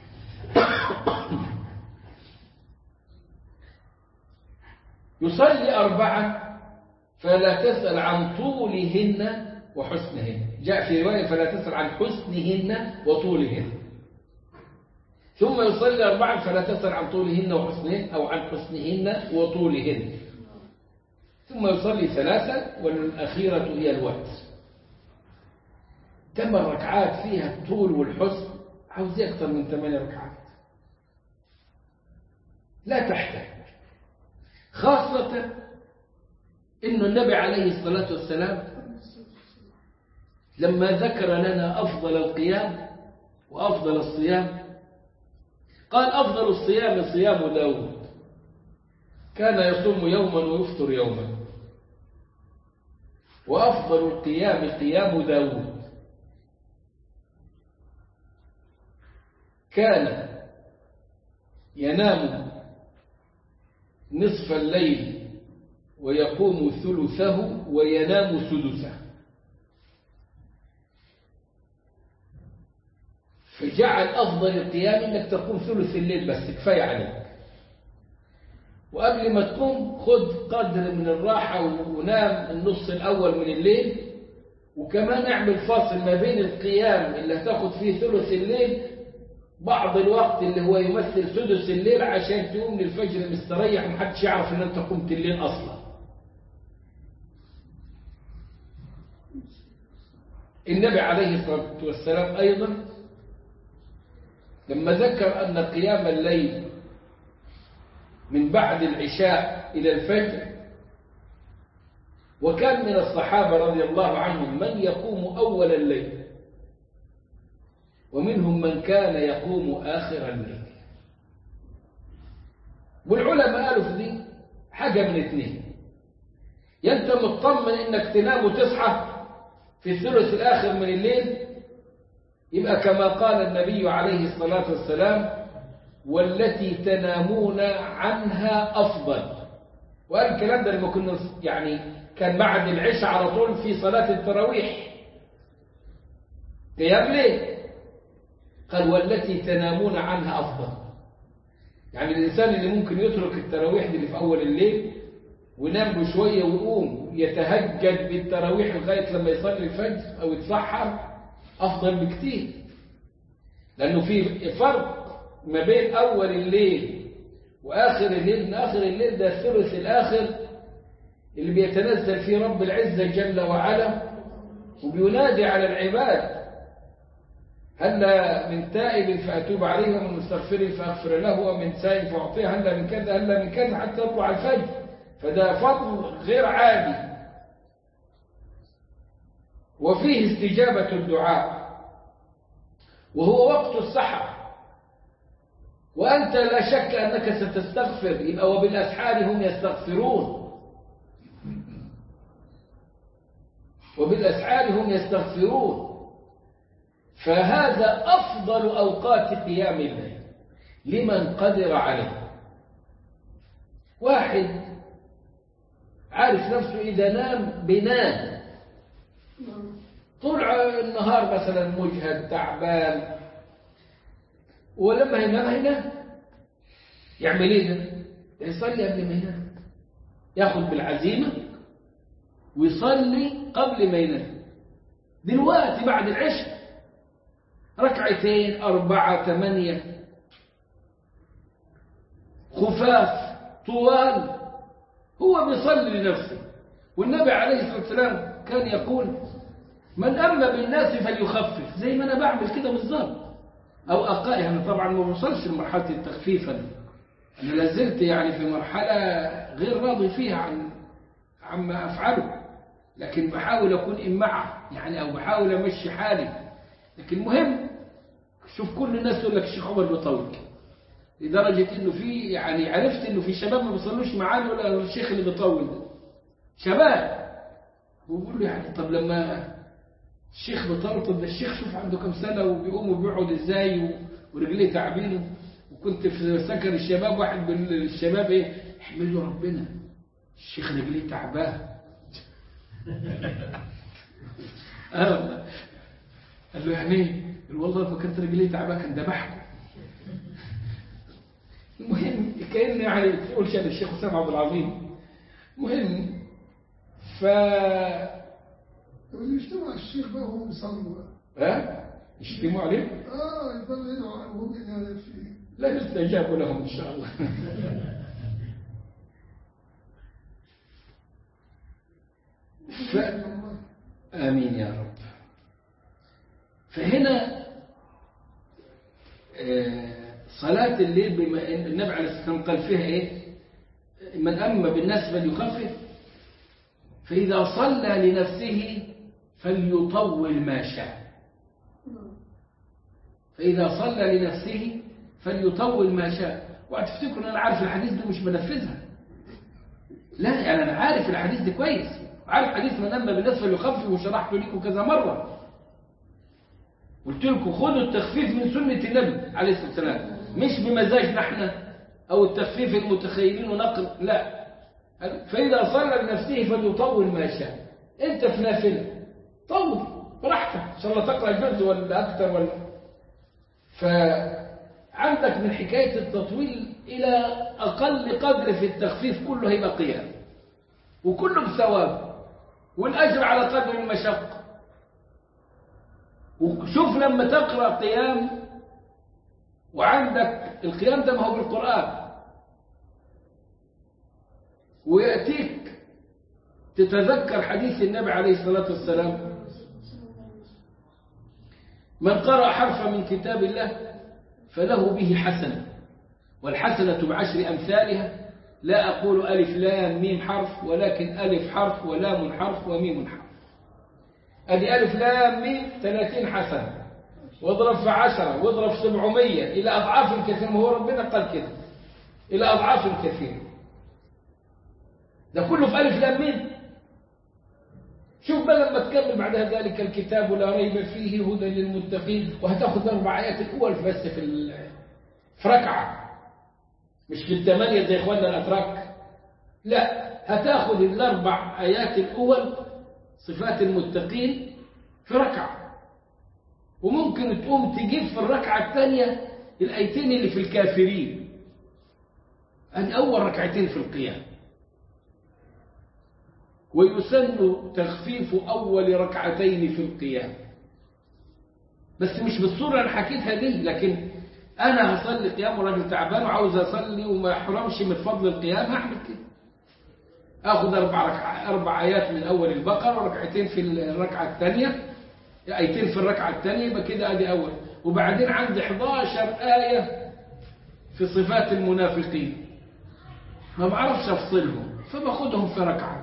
يصلي أربعا فلا تسأل عن طولهن وحسنهن جاء في رواية فلا تسأل عن حسنهن وطولهن ثم يصلي أربعا فلا تسأل عن طولهن وحسنهن أو عن حسنهن وطولهن ثم يصلي ثلاثا والأخيرة هي الوتر ثمان ركعات فيها الطول والحسن عاوز أكثر من ثمان ركعات لا تحتاج خاصة إن النبي عليه الصلاة والسلام لما ذكر لنا أفضل القيام وأفضل الصيام قال أفضل الصيام صيام داود كان يصوم يوما ويفطر يوما وأفضل القيام قيام داود كان ينام نصف الليل ويقوم ثلثه وينام سدسه فجعل أفضل القيام إنك تقوم ثلث الليل بس كفاية عليك وقبل ما تقوم خذ قدر من الراحة ونام النص الأول من الليل وكمان اعمل فاصل ما بين القيام اللي هتاخد فيه ثلث الليل بعض الوقت اللي هو يمثل سدس الليل عشان تقوم للفجر مستريح ومحدش يعرف ان انت قمت الليل اصلا النبي عليه الصلاة والسلام أيضا لما ذكر أن قيام الليل من بعد العشاء إلى الفجر وكان من الصحابة رضي الله عنهم من يقوم أول الليل ومنهم من كان يقوم آخر الليل والعلماء قالوا في دي حاجة من اثنين يا أنت مطمن إنك تنام وتصحى في الثلث الآخر من الليل يبقى كما قال النبي عليه الصلاة والسلام والتي تنامون عنها أفضل وقال الكلام ده لما كنا يعني كان بعد العشاء على طول في صلاة التراويح قيام ليه قال والتي تنامون عنها أفضل يعني الإنسان اللي ممكن يترك التراويح دي اللي في أول الليل وينام بشوية ويقوم يتهجد بالتراويح لغاية لما يصلي الفجر أو يتسحر أفضل بكتير لأنه في فرق ما بين أول الليل وآخر الليل إن آخر الليل ده الثلث الآخر اللي بيتنزل فيه رب العزة جل وعلا وبينادي على العباد هلا من تائب فأتوب عليه ومن مستغفر فأغفر له ومن سائل فأعطيه هلا من كذا هلا من كذا حتى يطلع الفجر فده فضل غير عادي وفيه استجابة الدعاء وهو وقت السحر وأنت لا شك أنك ستستغفر يبقى وبالأسحار هم يستغفرون وبالأسحار هم يستغفرون فهذا أفضل أوقات قيام الليل لمن قدر عليه واحد عارف نفسه إذا نام بنام طول النهار مثلا مجهد تعبان ولما ينام هنا يعمل ايه ده؟ يصلي قبل ما ينام ياخد بالعزيمة ويصلي قبل ما ينام دلوقتي بعد العشاء ركعتين أربعة ثمانية خفاف طوال هو بيصلي لنفسه والنبي عليه الصلاة والسلام كان يقول من أما بالناس فليخفف زي ما أنا بعمل كده بالظبط أو أقل يعني طبعا ما وصلش لمرحلة التخفيف أنا أنا لازلت يعني في مرحلة غير راضي فيها عن عما أفعله لكن بحاول أكون إمعة يعني أو بحاول أمشي حالي لكن مهم شوف كل الناس يقول لك الشيخ عمر بيطول لدرجة إنه في يعني عرفت إنه في شباب ما بيصلوش معانا ولا الشيخ اللي بيطول ده شباب وبقول له يعني طب لما الشيخ بيطول طب ده الشيخ شوف عنده كم سنة وبيقوم وبيقعد إزاي ورجليه تعبينه وكنت في سكن الشباب واحد من الشباب إيه احمدوا ربنا الشيخ رجليه تعبان آه. قال له يعني ايه؟ قال والله ما كانت رجلي تعبانه كان ذبحكم المهم كأن يعني تقول شأن الشيخ حسام عبد العظيم مهم ف يجتمع الشيخ بقى وهو بيصلي بقى ها يشتموا عليه اه يضل يدعو وهو بينادي فيه لا يستجاب لهم ان شاء الله ف... آمين يا رب فهنا آه، صلاة الليل بما إن النبي عليه الصلاة والسلام قال فيها إيه من أما بالناس فليخفف فإذا صلى لنفسه فليطول ما شاء فإذا صلى لنفسه فليطول ما شاء وهتفتكروا ان انا عارف الحديث ده مش بنفذها لا يعني أنا عارف الحديث ده كويس عارف حديث من أما بالناس فليخفف وشرحته لكم كذا مرة قلت لكم خذوا التخفيف من سنة النبي عليه الصلاة والسلام مش بمزاجنا احنا أو التخفيف المتخيلين ونقل لا فإذا صلى بنفسه فليطول ما شاء أنت في نافلة طول براحتك إن شاء الله تقرأ جزء ولا أكثر ولا فعندك من حكاية التطويل إلى أقل قدر في التخفيف كله هيبقى قيام وكله بثواب والأجر على قدر المشقة وشوف لما تقرأ قيام وعندك القيام ده ما هو بالقرآن ويأتيك تتذكر حديث النبي عليه الصلاة والسلام من قرأ حرفا من كتاب الله فله به حسنة والحسنة بعشر أمثالها لا أقول ألف لام ميم حرف ولكن ألف حرف ولام حرف وميم حرف أدي ألف لام ميم ثلاثين حسنة واضرب في عشرة واضرب في سبعمية إلى أضعاف كثيرة ما هو ربنا قال كده إلى أضعاف كثيرة ده كله في ألف لام ميم شوف بقى لما تكمل بعد ذلك الكتاب لا ريب فيه هدى للمتقين وهتاخد أربع آيات الأول بس في في ركعة مش في الثمانية زي إخواننا الأتراك لا هتاخد الأربع آيات الأول صفات المتقين في ركعة وممكن تقوم تجيب في الركعة الثانية الآيتين اللي في الكافرين أن أول ركعتين في القيام ويسن تخفيف أول ركعتين في القيام بس مش بالصورة اللي حكيتها دي لكن أنا هصلي قيام وراجل تعبان وعاوز أصلي وما يحرمش من فضل القيام هعمل كده أخذ أربع, ركع... أربع آيات من أول البقرة وركعتين في الركعة الثانية آيتين في الركعة الثانية يبقى كده أدي أول وبعدين عندي 11 آية في صفات المنافقين ما بعرفش أفصلهم فباخدهم في ركعة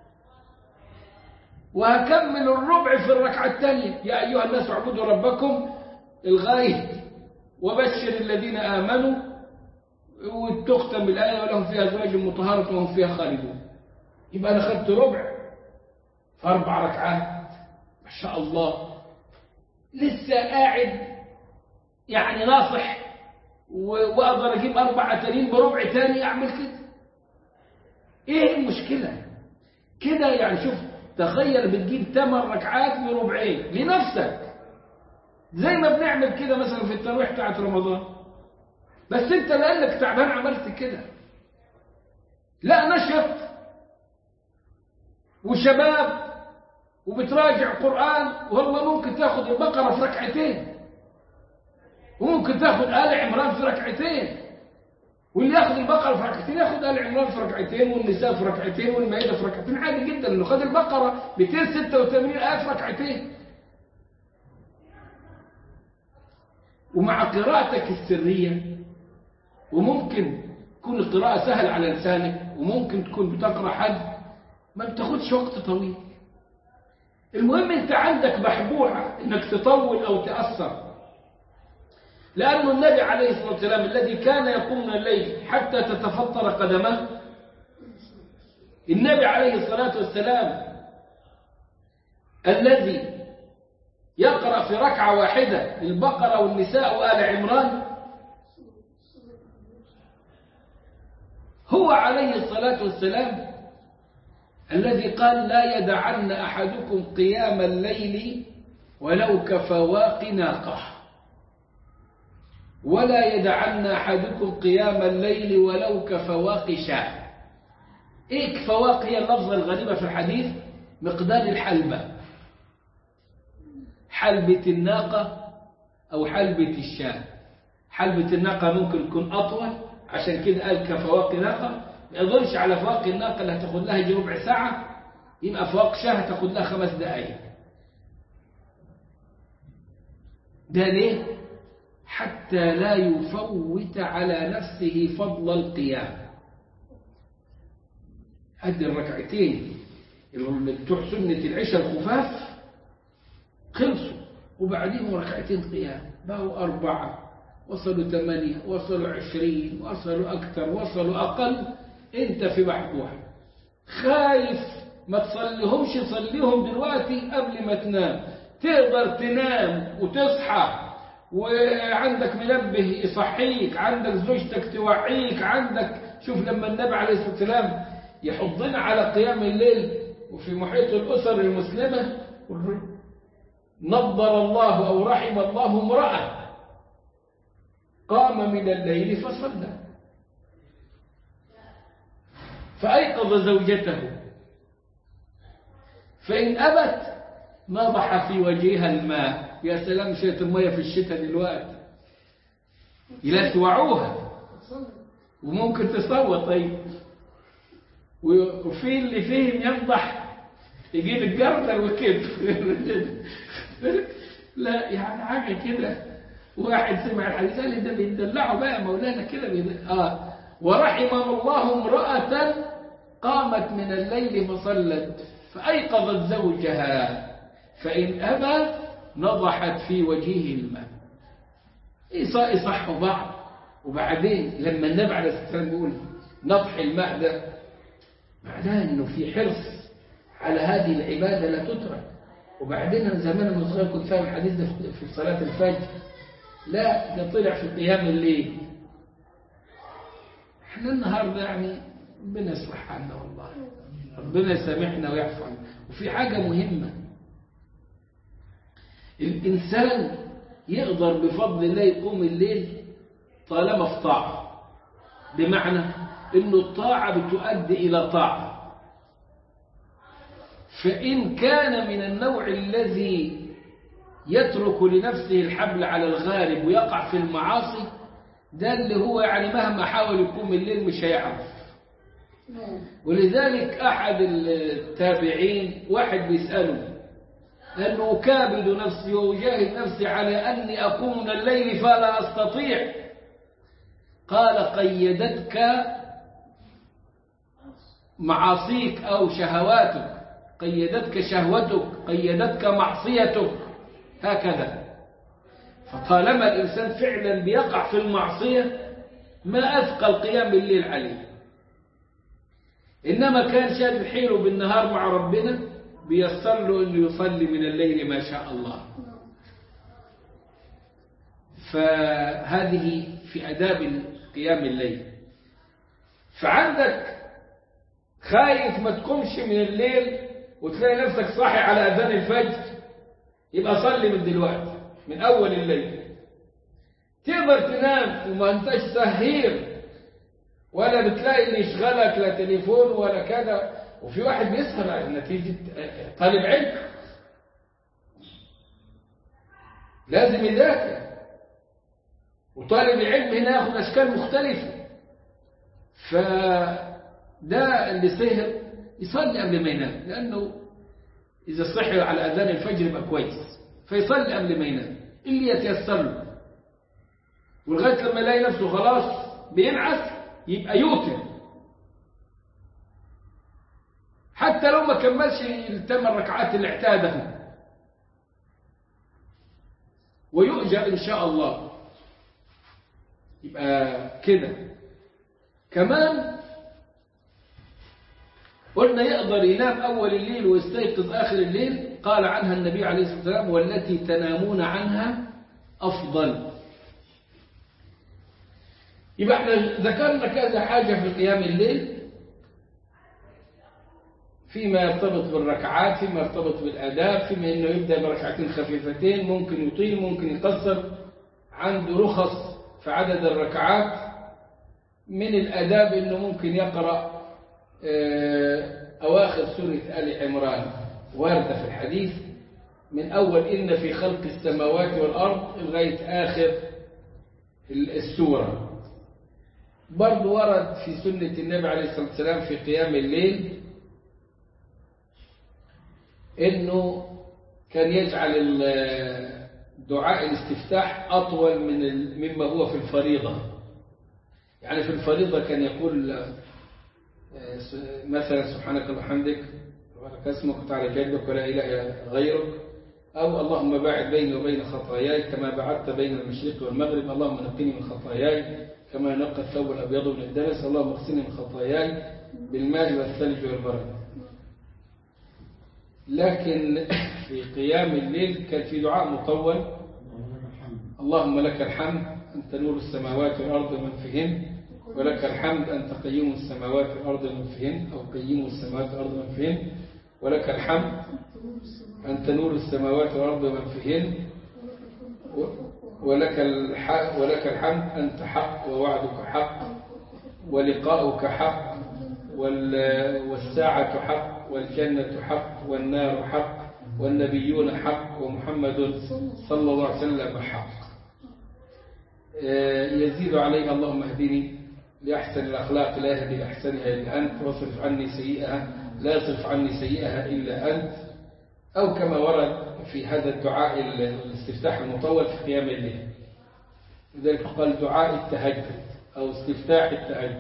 وهكمل الربع في الركعة الثانية يا أيها الناس اعبدوا ربكم الغاية وبشر الذين آمنوا وتختم الآية ولهم فيها أزواج مطهرة وهم فيها خالدون يبقى أنا خدت ربع في أربع ركعات ما شاء الله لسه قاعد يعني ناصح وأقدر أجيب أربعة تانيين بربع تاني أعمل كده إيه المشكلة كده يعني شوف تخيل بتجيب ثمان ركعات بربعين لنفسك زي ما بنعمل كده مثلا في التراويح بتاعت رمضان بس انت لانك تعبان عملت كده لا نشط وشباب وبتراجع قرآن والله ممكن تاخد البقرة في ركعتين وممكن تاخد آل عمران في ركعتين واللي ياخد البقرة في ركعتين ياخد آل عمران في ركعتين والنساء في ركعتين والمائدة في ركعتين عادي جدا لأنه خد البقرة 286 آية في ركعتين ومع قراءتك السرية وممكن تكون القراءة سهل على لسانك وممكن تكون بتقرأ حد ما بتاخدش وقت طويل المهم انت عندك بحبوحة انك تطول او تأثر لأن النبي عليه الصلاة والسلام الذي كان يقوم من الليل حتى تتفطر قدمه النبي عليه الصلاة والسلام الذي يقرأ في ركعة واحدة البقرة والنساء وآل عمران هو عليه الصلاة والسلام الذي قال لا يدعن أحدكم قيام الليل ولو كفواق ناقة ولا يدعن أحدكم قيام الليل ولو كفواق شاة إيه كفواق هي اللفظة الغريبة في الحديث مقدار الحلبة حلبة الناقة أو حلبة الشاة حلبة الناقة ممكن تكون أطول عشان كده قال كفواق ناقة ما يظنش على فواق الناقة اللي هتاخد لها يجي ربع ساعة يبقى فواق شاه هتاخد لها خمس دقايق ده ليه؟ حتى لا يفوت على نفسه فضل القيام أدي الركعتين اللي بتوع سنة العشاء الخفاف خلصوا وبعدين ركعتين قيام بقوا أربعة وصلوا ثمانية وصلوا عشرين وصلوا أكثر وصلوا أقل أنت في بحبوحة خايف ما تصليهمش صليهم دلوقتي قبل ما تنام تقدر تنام وتصحى وعندك منبه يصحيك عندك زوجتك توعيك عندك شوف لما النبي عليه الصلاة والسلام يحضنا على قيام الليل وفي محيط الأسر المسلمة نظر الله أو رحم الله امرأة قام من الليل فصلى فأيقظ زوجته فإن أبت نضح في وجهها الماء يا سلام شوية المية في الشتاء دلوقتي لا توعوها وممكن تصوت طيب وفي اللي فيهم ينضح يجيب الجردل وكده لا يعني حاجة كده واحد سمع الحديث قال لي ده بيدلعوا بقى مولانا كده بيد... اه ورحم الله امرأة قامت من الليل فصلت فأيقظت زوجها فإن أبى نضحت في وجهه الماء يصحوا بعض وبعدين لما النبي عليه الصلاة والسلام بيقول نضح الماء ده معناه انه في حرص على هذه العبادة لا تترك وبعدين انا زمان من صغير كنت فاهم الحديث ده في صلاة الفجر لا ده طلع في قيام الليل احنا النهارده يعني ربنا يصلح حالنا والله ربنا يسامحنا ويعفو عنا وفي حاجة مهمة الإنسان يقدر بفضل الله يقوم الليل طالما في طاعة بمعنى إنه الطاعة بتؤدي إلى طاعة فإن كان من النوع الذي يترك لنفسه الحبل على الغارب ويقع في المعاصي ده اللي هو يعني مهما حاول يقوم الليل مش هيعرف ولذلك أحد التابعين واحد بيسأله أنه أكابد نفسي وأجاهد نفسي على أني أقوم من الليل فلا أستطيع قال قيدتك معاصيك أو شهواتك قيدتك شهوتك قيدتك معصيتك هكذا فطالما الإنسان فعلا بيقع في المعصية ما أثقل قيام الليل عليه إنما كان شاد حيله بالنهار مع ربنا بيسر له أنه يصلي من الليل ما شاء الله فهذه في أداب قيام الليل فعندك خايف ما تقومش من الليل وتلاقي نفسك صاحي على أذان الفجر يبقى صلي من دلوقتي من أول الليل تقدر تنام وما انتش سهير ولا بتلاقي اللي يشغلك لا تليفون ولا كذا وفي واحد بيسهر نتيجة طالب علم لازم يذاكر وطالب العلم هنا ياخد أشكال مختلفة فده اللي سهر يصلي قبل ما ينام لأنه إذا صحي على أذان الفجر يبقى كويس فيصلي قبل ما ينام اللي يتيسر له ولغاية لما يلاقي نفسه خلاص بينعس يبقى يوتر حتى لو ما كملش الثمان ركعات اللي اعتادهم ويؤجر إن شاء الله يبقى كده كمان قلنا يقدر ينام أول الليل ويستيقظ آخر الليل قال عنها النبي عليه الصلاة والسلام والتي تنامون عنها أفضل يبقى احنا ذكرنا كذا حاجة في قيام الليل فيما يرتبط بالركعات فيما يرتبط بالآداب فيما أنه يبدأ بركعتين خفيفتين ممكن يطيل ممكن يقصر عنده رخص في عدد الركعات من الآداب أنه ممكن يقرأ أواخر سورة آل عمران واردة في الحديث من أول إن في خلق السماوات والأرض لغاية آخر السورة برضو ورد في سنة النبي عليه الصلاة والسلام في قيام الليل إنه كان يجعل دعاء الاستفتاح أطول من مما هو في الفريضة يعني في الفريضة كان يقول مثلا سبحانك اللهم وبحمدك ولك اسمك وتعالى جدك ولا إله غيرك أو اللهم باعد بيني وبين خطاياي كما بعدت بين المشرق والمغرب اللهم نقني من خطاياي كما ينقى الثوب الأبيض من الدنس اللهم اغسلني من خطاياي بالماء والثلج والبرد لكن في قيام الليل كان في دعاء مطول اللهم لك الحمد أنت نور السماوات والأرض ومن فيهن ولك الحمد أنت قيوم السماوات والأرض ومن فيهن أو قيوم السماوات والأرض ومن فيهن ولك الحمد أنت نور السماوات والأرض ومن فيهن و- ولك الحق ولك الحمد أنت حق ووعدك حق ولقاؤك حق وال- والساعة حق والجنة حق والنار حق والنبيون حق ومحمد صلى الله عليه وسلم حق آه، يزيد عليها اللهم اهدني لأحسن الأخلاق لا يهدي لأحسنها إلا أنت واصرف عني سيئها لا يصرف عني سيئها إلا أنت أو كما ورد في هذا الدعاء ال- الاستفتاح المطول في قيام الليل لذلك قال دعاء التهجد أو استفتاح التهجد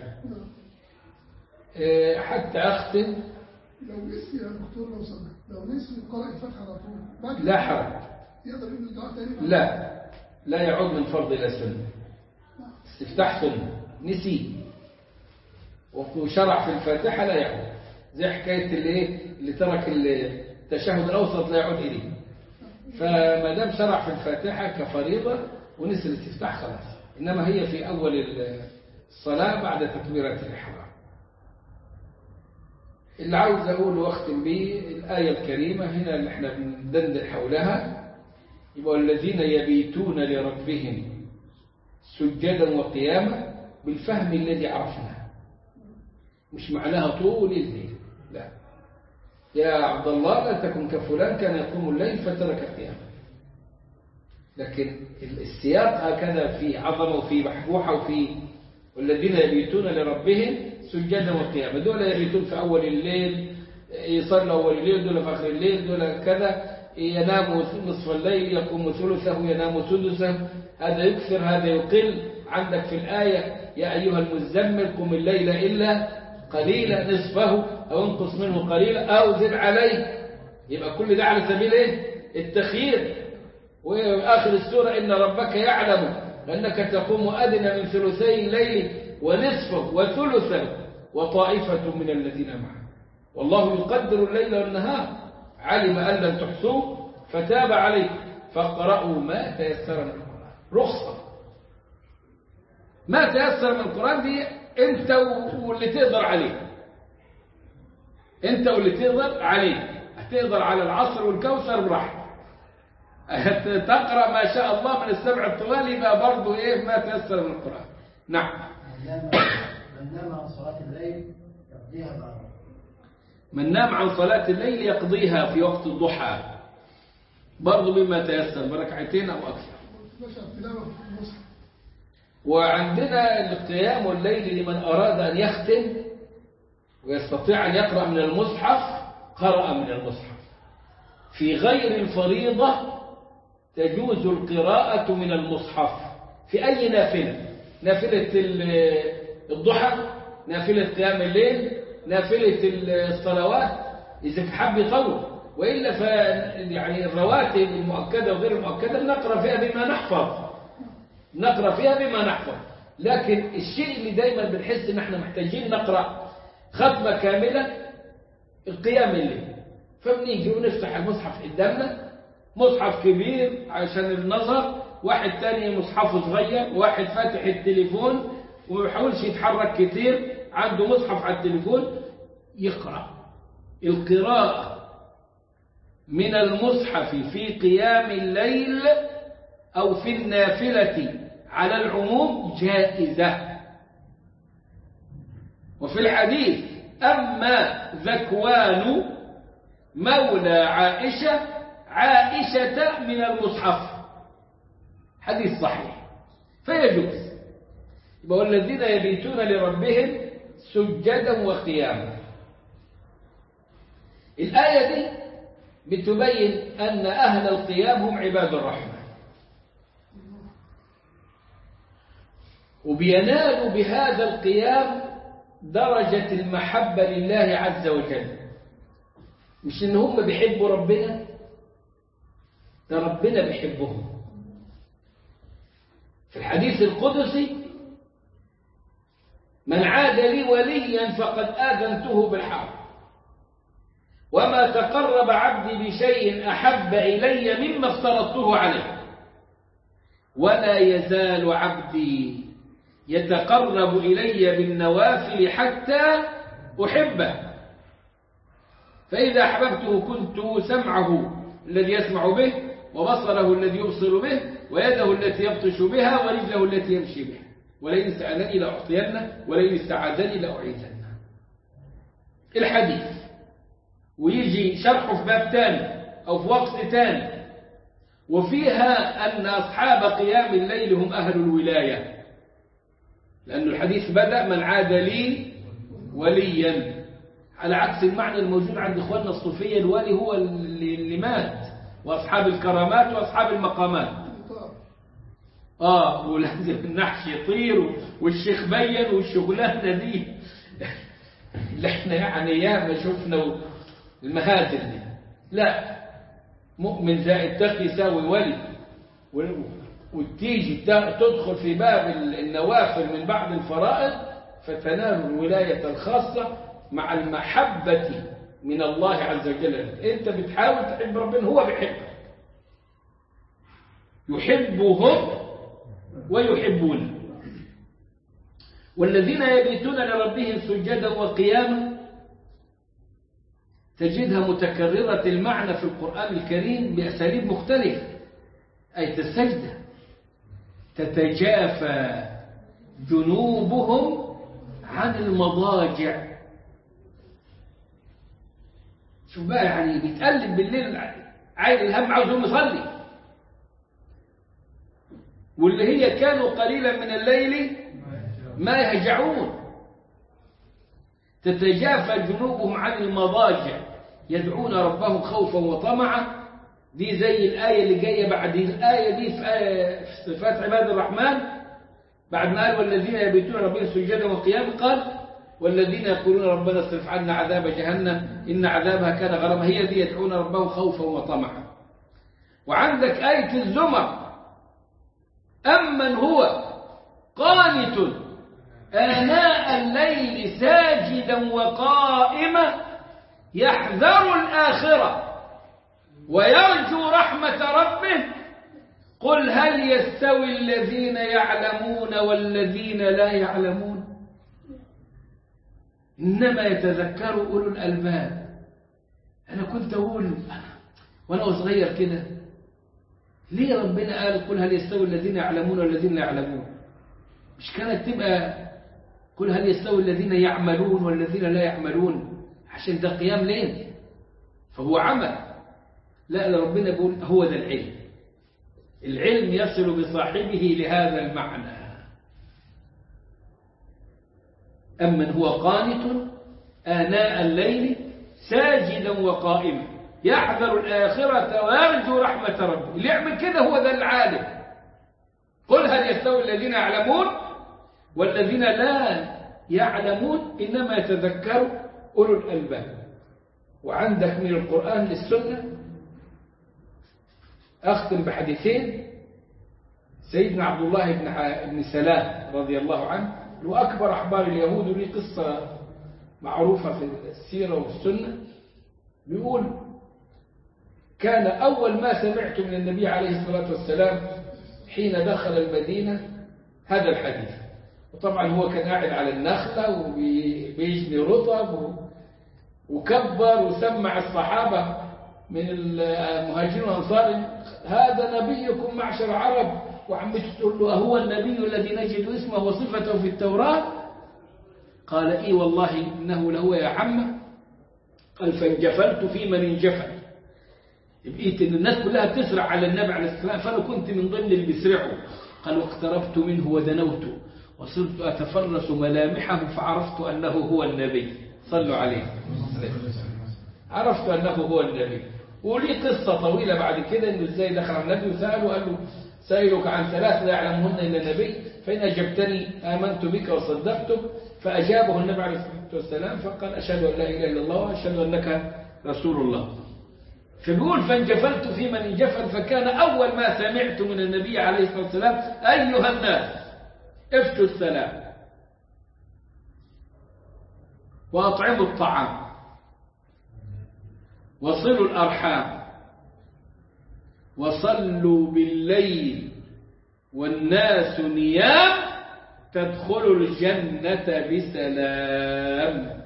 آه، حتى أختم لو نسي يا دكتور لو سمحت لو نسي قرأ الفتحة على طول بعد لا حرج يقدر يقول الدعاء تاني لا لا يعود من فرض إلى سنة استفتاح سنة نسي وشرع في الفاتحة لا يعود زي حكاية اللي, إيه؟ اللي ترك التشهد الأوسط لا يعود إليه فما دام شرع في الفاتحة كفريضة ونسي الاستفتاح خلاص إنما هي في أول الصلاة بعد تكبيرة الإحرام اللي عاوز أقول واختم به الآية الكريمة هنا اللي احنا بندندن حولها يبقى الذين يبيتون لربهم سجدا وقياما بالفهم الذي عرفناه مش معناها طول الليل لا يا عبد الله لا تكن كفلان كان يقوم الليل فترك قياما لكن السياق هكذا في عظمه وفي بحبوحه وفي والذين يبيتون لربهم سجدا وقياما دول يبيتون في اول الليل يصلوا اول الليل دول في اخر الليل دول كذا ينام نصف الليل يقوم ثلثه ينام سدسه هذا يكثر هذا يقل عندك في الآية يا أيها المزمل قم الليل إلا قليلا نصفه أو انقص منه قليلا أو زد عليه يبقى كل ده على سبيل إيه؟ التخيير وآخر السورة إن ربك يعلم أنك تقوم أدنى من ثلثي الليل ونصفه وثلثه وطائفة من الذين معه والله يقدر الليل والنهار علم أن لن تحصوه فتاب عليكم فاقرأوا ما تيسر من القرآن رخصة ما تيسر من القرآن دي انت واللي تقدر عليه انت واللي تقدر عليه هتقدر على العصر والكوثر براحتك تقرأ ما شاء الله من السبع الطوال يبقى برضه ايه ما تيسر من القرآن نعم من نام عن صلاة الليل يقضيها بعد من نام عن صلاة الليل يقضيها في وقت الضحى برضه مما تيسر بركعتين أو أكثر ماشي على التلاوة في المصحف وعندنا القيام الليل لمن أراد أن يختم ويستطيع أن يقرأ من المصحف قرأ من المصحف في غير الفريضة تجوز القراءة من المصحف في أي نافلة نافلة ال- الضحى نافلة قيام الليل نافلة الصلوات إذا حب يطول وإلا ف يعني الرواتب المؤكدة وغير المؤكدة نقرأ فيها بما نحفظ نقرأ فيها بما نحفظ لكن الشيء اللي دايما بنحس ان احنا محتاجين نقرأ ختمة كاملة القيام الليل فبنيجي ونفتح المصحف قدامنا مصحف كبير عشان النظر واحد تاني مصحفه صغير واحد فاتح التليفون وما بيحاولش يتحرك كتير عنده مصحف على التليفون يقرأ القراءة من المصحف في قيام الليل أو في النافلة على العموم جائزة وفي الحديث أما ذكوان مولى عائشة عائشة من المصحف حديث صحيح فيجوز يبقى والذين يبيتون لربهم سجدا وقياما الآية دي بتبين أن أهل القيام هم عباد الرحمن وبينالوا بهذا القيام درجة المحبة لله عز وجل مش إن هم بيحبوا ربنا ده ربنا بيحبهم في الحديث القدسي من عاد لي وليا فقد آذنته بالحرب وما تقرب عبدي بشيء أحب إلي مما افترضته عليه ولا يزال عبدي يتقرب إلي بالنوافل حتى أحبه فإذا أحببته كنت سمعه الذي يسمع به وبصره الذي يبصر به ويده التي يبطش بها ورجله التي يمشي بها ولئن سألني لأعطينه ولئن استعاذني لأعيذنه الحديث ويجي شرحه في باب تاني أو في وقت تاني وفيها أن أصحاب قيام الليل هم أهل الولاية لأن الحديث بدأ من عاد لي وليا على عكس المعنى الموجود عند إخواننا الصوفية الولي هو اللي اللي مات وأصحاب الكرامات وأصحاب المقامات طبعا. آه ولازم النحش يطير والشيخ بين والشغلانة دي اللي احنا يعني ياما شفنا المهاتف دي لا مؤمن زائد تقي يساوي ولي و- وتيجي ت- تدخل في باب ال- النوافل من بعد الفرائض فتنال الولاية الخاصة مع المحبة من الله عز وجل انت بتحاول تحب ربنا هو بيحبك يحبهم ويحبون والذين يبيتون لربهم سجدا وقياما تجدها متكررة المعنى في القرآن الكريم بأساليب مختلفة آية السجدة تتجافى جنوبهم عن المضاجع شوف بقى يعني بيتقلب بالليل عايز الهم عاوز يقوم يصلي واللي هي كانوا قليلا من الليل ما يهجعون تتجافى جنوبهم عن المضاجع يدعون ربهم خوفا وطمعا دي زي الآية اللي جاية بعد الآية دي في, آية في صفات عباد الرحمن بعد ما قال والذين يبيتون ربهم سجدا وقياما قال والذين يقولون ربنا اصرف عنا عذاب جهنم إن عذابها كان غراما هي دي يدعون ربهم خوفا وطمعا وعندك آية الزمر أمن هو قانت آناء الليل ساجدا وقائما يحذر الآخرة ويرجو رحمة ربه قل هل يستوي الذين يعلمون والذين لا يعلمون إنما يتذكر أولو الألباب أنا كنت أقول وأنا صغير كده ليه ربنا قال قل هل يستوي الذين يعلمون والذين لا يعلمون مش كانت تبقى قل هل يستوي الذين يعملون والذين لا يعملون عشان ده قيام ليل فهو عمل لا لا ربنا بيقول هو ده العلم العلم يصل بصاحبه لهذا المعنى أمن هو قانت آناء الليل ساجدا وقائما يحذر الآخرة ويرجو رحمة ربه اللي يعمل كده هو ده العالم قل هل يستوي الذين يعلمون والذين لا يعلمون إنما يتذكر أولو الألباب وعندك من القرآن للسنة أختم بحديثين سيدنا عبد الله بن بن سلام رضي الله عنه له أكبر أحبار اليهود وليه قصة معروفة في السيرة والسنة بيقول كان أول ما سمعت من النبي عليه الصلاة والسلام حين دخل المدينة هذا الحديث وطبعا هو كان قاعد على النخلة وبيجني رطب وكبر وسمع الصحابة من المهاجرين والأنصار هذا نبيكم معشر عرب وعمته تقول له أهو النبي الذي نجد اسمه وصفته في التوراة قال إي والله إنه لهو يا عمه قال فانجفلت في من انجفل بقيت ان الناس كلها بتسرع على النبي عليه السلام فانا كنت من ضمن اللي بيسرعوا قال واقتربت منه ودنوت وصرت اتفرس ملامحه فعرفت انه هو النبي صلوا عليه عرفت انه هو النبي ولي قصه طويله بعد كده انه ازاي دخل على النبي وساله وقال له سائلك عن ثلاث لا يعلمهن الا النبي فان اجبتني امنت بك وصدقتك فاجابه النبي عليه الصلاه والسلام فقال اشهد ان لا اله الا الله واشهد انك رسول الله فبيقول فانجفلت في من انجفل فكان أول ما سمعت من النبي عليه الصلاة والسلام أيها الناس افتوا السلام وأطعموا الطعام وصلوا الأرحام وصلوا بالليل والناس نيام تدخلوا الجنة بسلام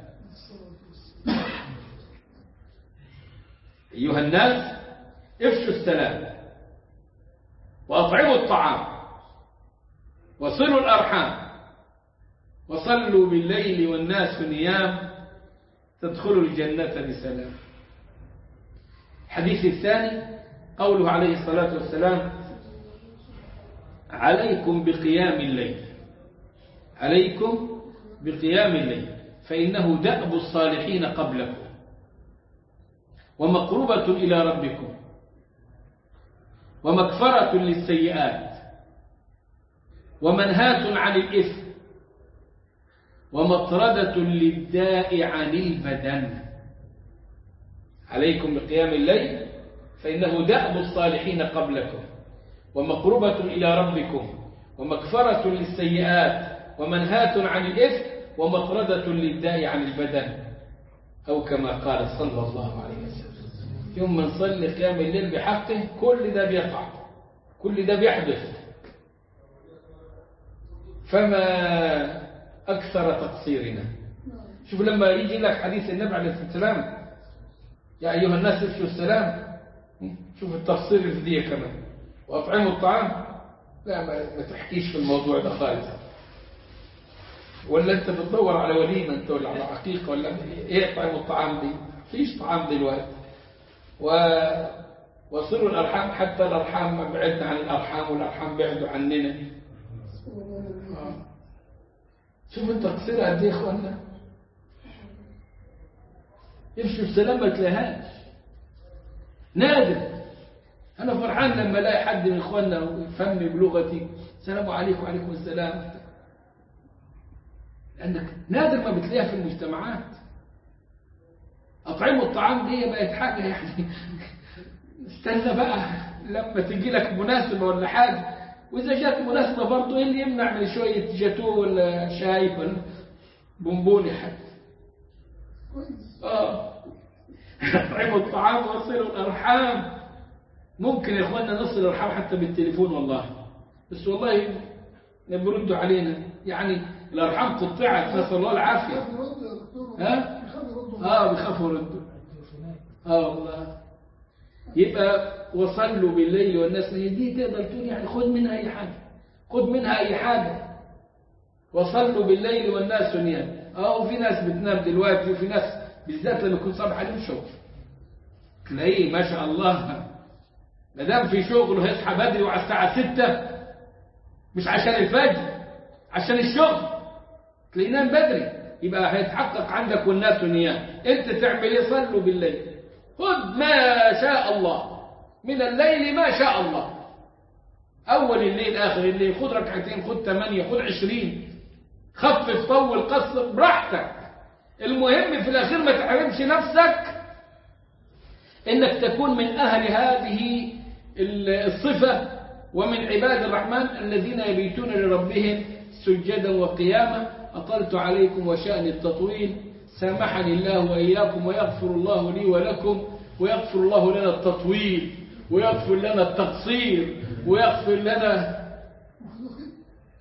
أيها الناس افشوا السلام وأطعموا الطعام وصلوا الأرحام وصلوا بالليل والناس نيام تدخلوا الجنة بسلام الحديث الثاني قوله عليه الصلاة والسلام عليكم بقيام الليل عليكم بقيام الليل فإنه دأب الصالحين قبلكم ومقربة إلى ربكم ومكفرة للسيئات ومنهاة عن الإثم ومطردة للداء عن البدن عليكم بقيام الليل فإنه دأب الصالحين قبلكم ومقربة إلى ربكم ومكفرة للسيئات ومنهاة عن الإثم ومطردة للداء عن البدن أو كما قال صلى الله عليه وسلم يوم من صلي قيام الليل بحقه كل ده بيقع كل ده بيحدث فما أكثر تقصيرنا شوف لما يجي لك حديث النبي عليه الصلاة والسلام يا أيها الناس افشوا السلام شوف التفصيل في دي كمان وأطعموا الطعام لا ما, ما تحكيش في الموضوع ده خالص ولا أنت بتدور على وليمة أنت ولا على عقيقة ولا إيه أطعموا الطعام دي فيش طعام دلوقتي و وصلوا الأرحام حتى الأرحام بعدنا عن الأرحام والأرحام بعدوا عننا آه. شوف انت تقصير قد ايه يا اخوانا يمشي السلام ما تلاقيهاش نادر انا فرحان لما الاقي حد من اخواننا يفهمني بلغتي السلام عليكم وعليكم السلام لانك نادر ما بتلاقيها في المجتمعات اطعموا الطعام دي بقت حاجه يعني استنى بقى لما تجي لك مناسبه ولا حاجه وإذا جات مناسبة برضه إيه اللي يمنع من شوية جاتوه ولا شاي ولا بونبوني حتى كويس آه أطعموا الطعام وصلوا الأرحام ممكن يا إخواننا نصل الأرحام حتى بالتليفون والله بس والله بيردوا علينا يعني الأرحام قطعت نسأل الله العافية ياخد رد يا دكتور ها؟ يخلي رد آه بيخافوا يردوا آه والله يبقى وصلوا بالليل والناس دي تقدر تقول يعني خد منها أي حاجة خد منها أي حاجة وصلوا بالليل والناس نيام اه وفي ناس بتنام دلوقتي وفي ناس بالذات لما يكون صباح عليهم شغل تلاقيه ما شاء الله ما دام في شغل هيصحى بدري وعلى الساعة ستة مش عشان الفجر عشان الشغل تلاقيه ينام بدري يبقى هيتحقق عندك والناس نيام انت تعمل ايه صلوا بالليل خذ ما شاء الله من الليل ما شاء الله أول الليل آخر الليل خذ ركعتين خذ ثمانية خذ عشرين خفف طول قصر براحتك المهم في الأخير ما تحرمش نفسك إنك تكون من أهل هذه الصفة ومن عباد الرحمن الذين يبيتون لربهم سجدا وقياما أطلت عليكم وشأن التطويل سامحني الله وإياكم ويغفر الله لي ولكم ويغفر الله لنا التطويل ويغفر لنا التقصير ويغفر لنا مخلوقين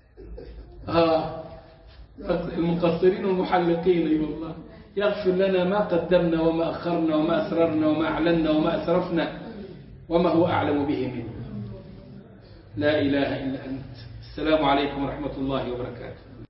آه المقصرين والمحلقين اي والله يغفر لنا ما قدمنا وما أخرنا وما أسررنا وما أعلنا وما أسرفنا وما هو أعلم به منا لا إله إلا أنت السلام عليكم ورحمة الله وبركاته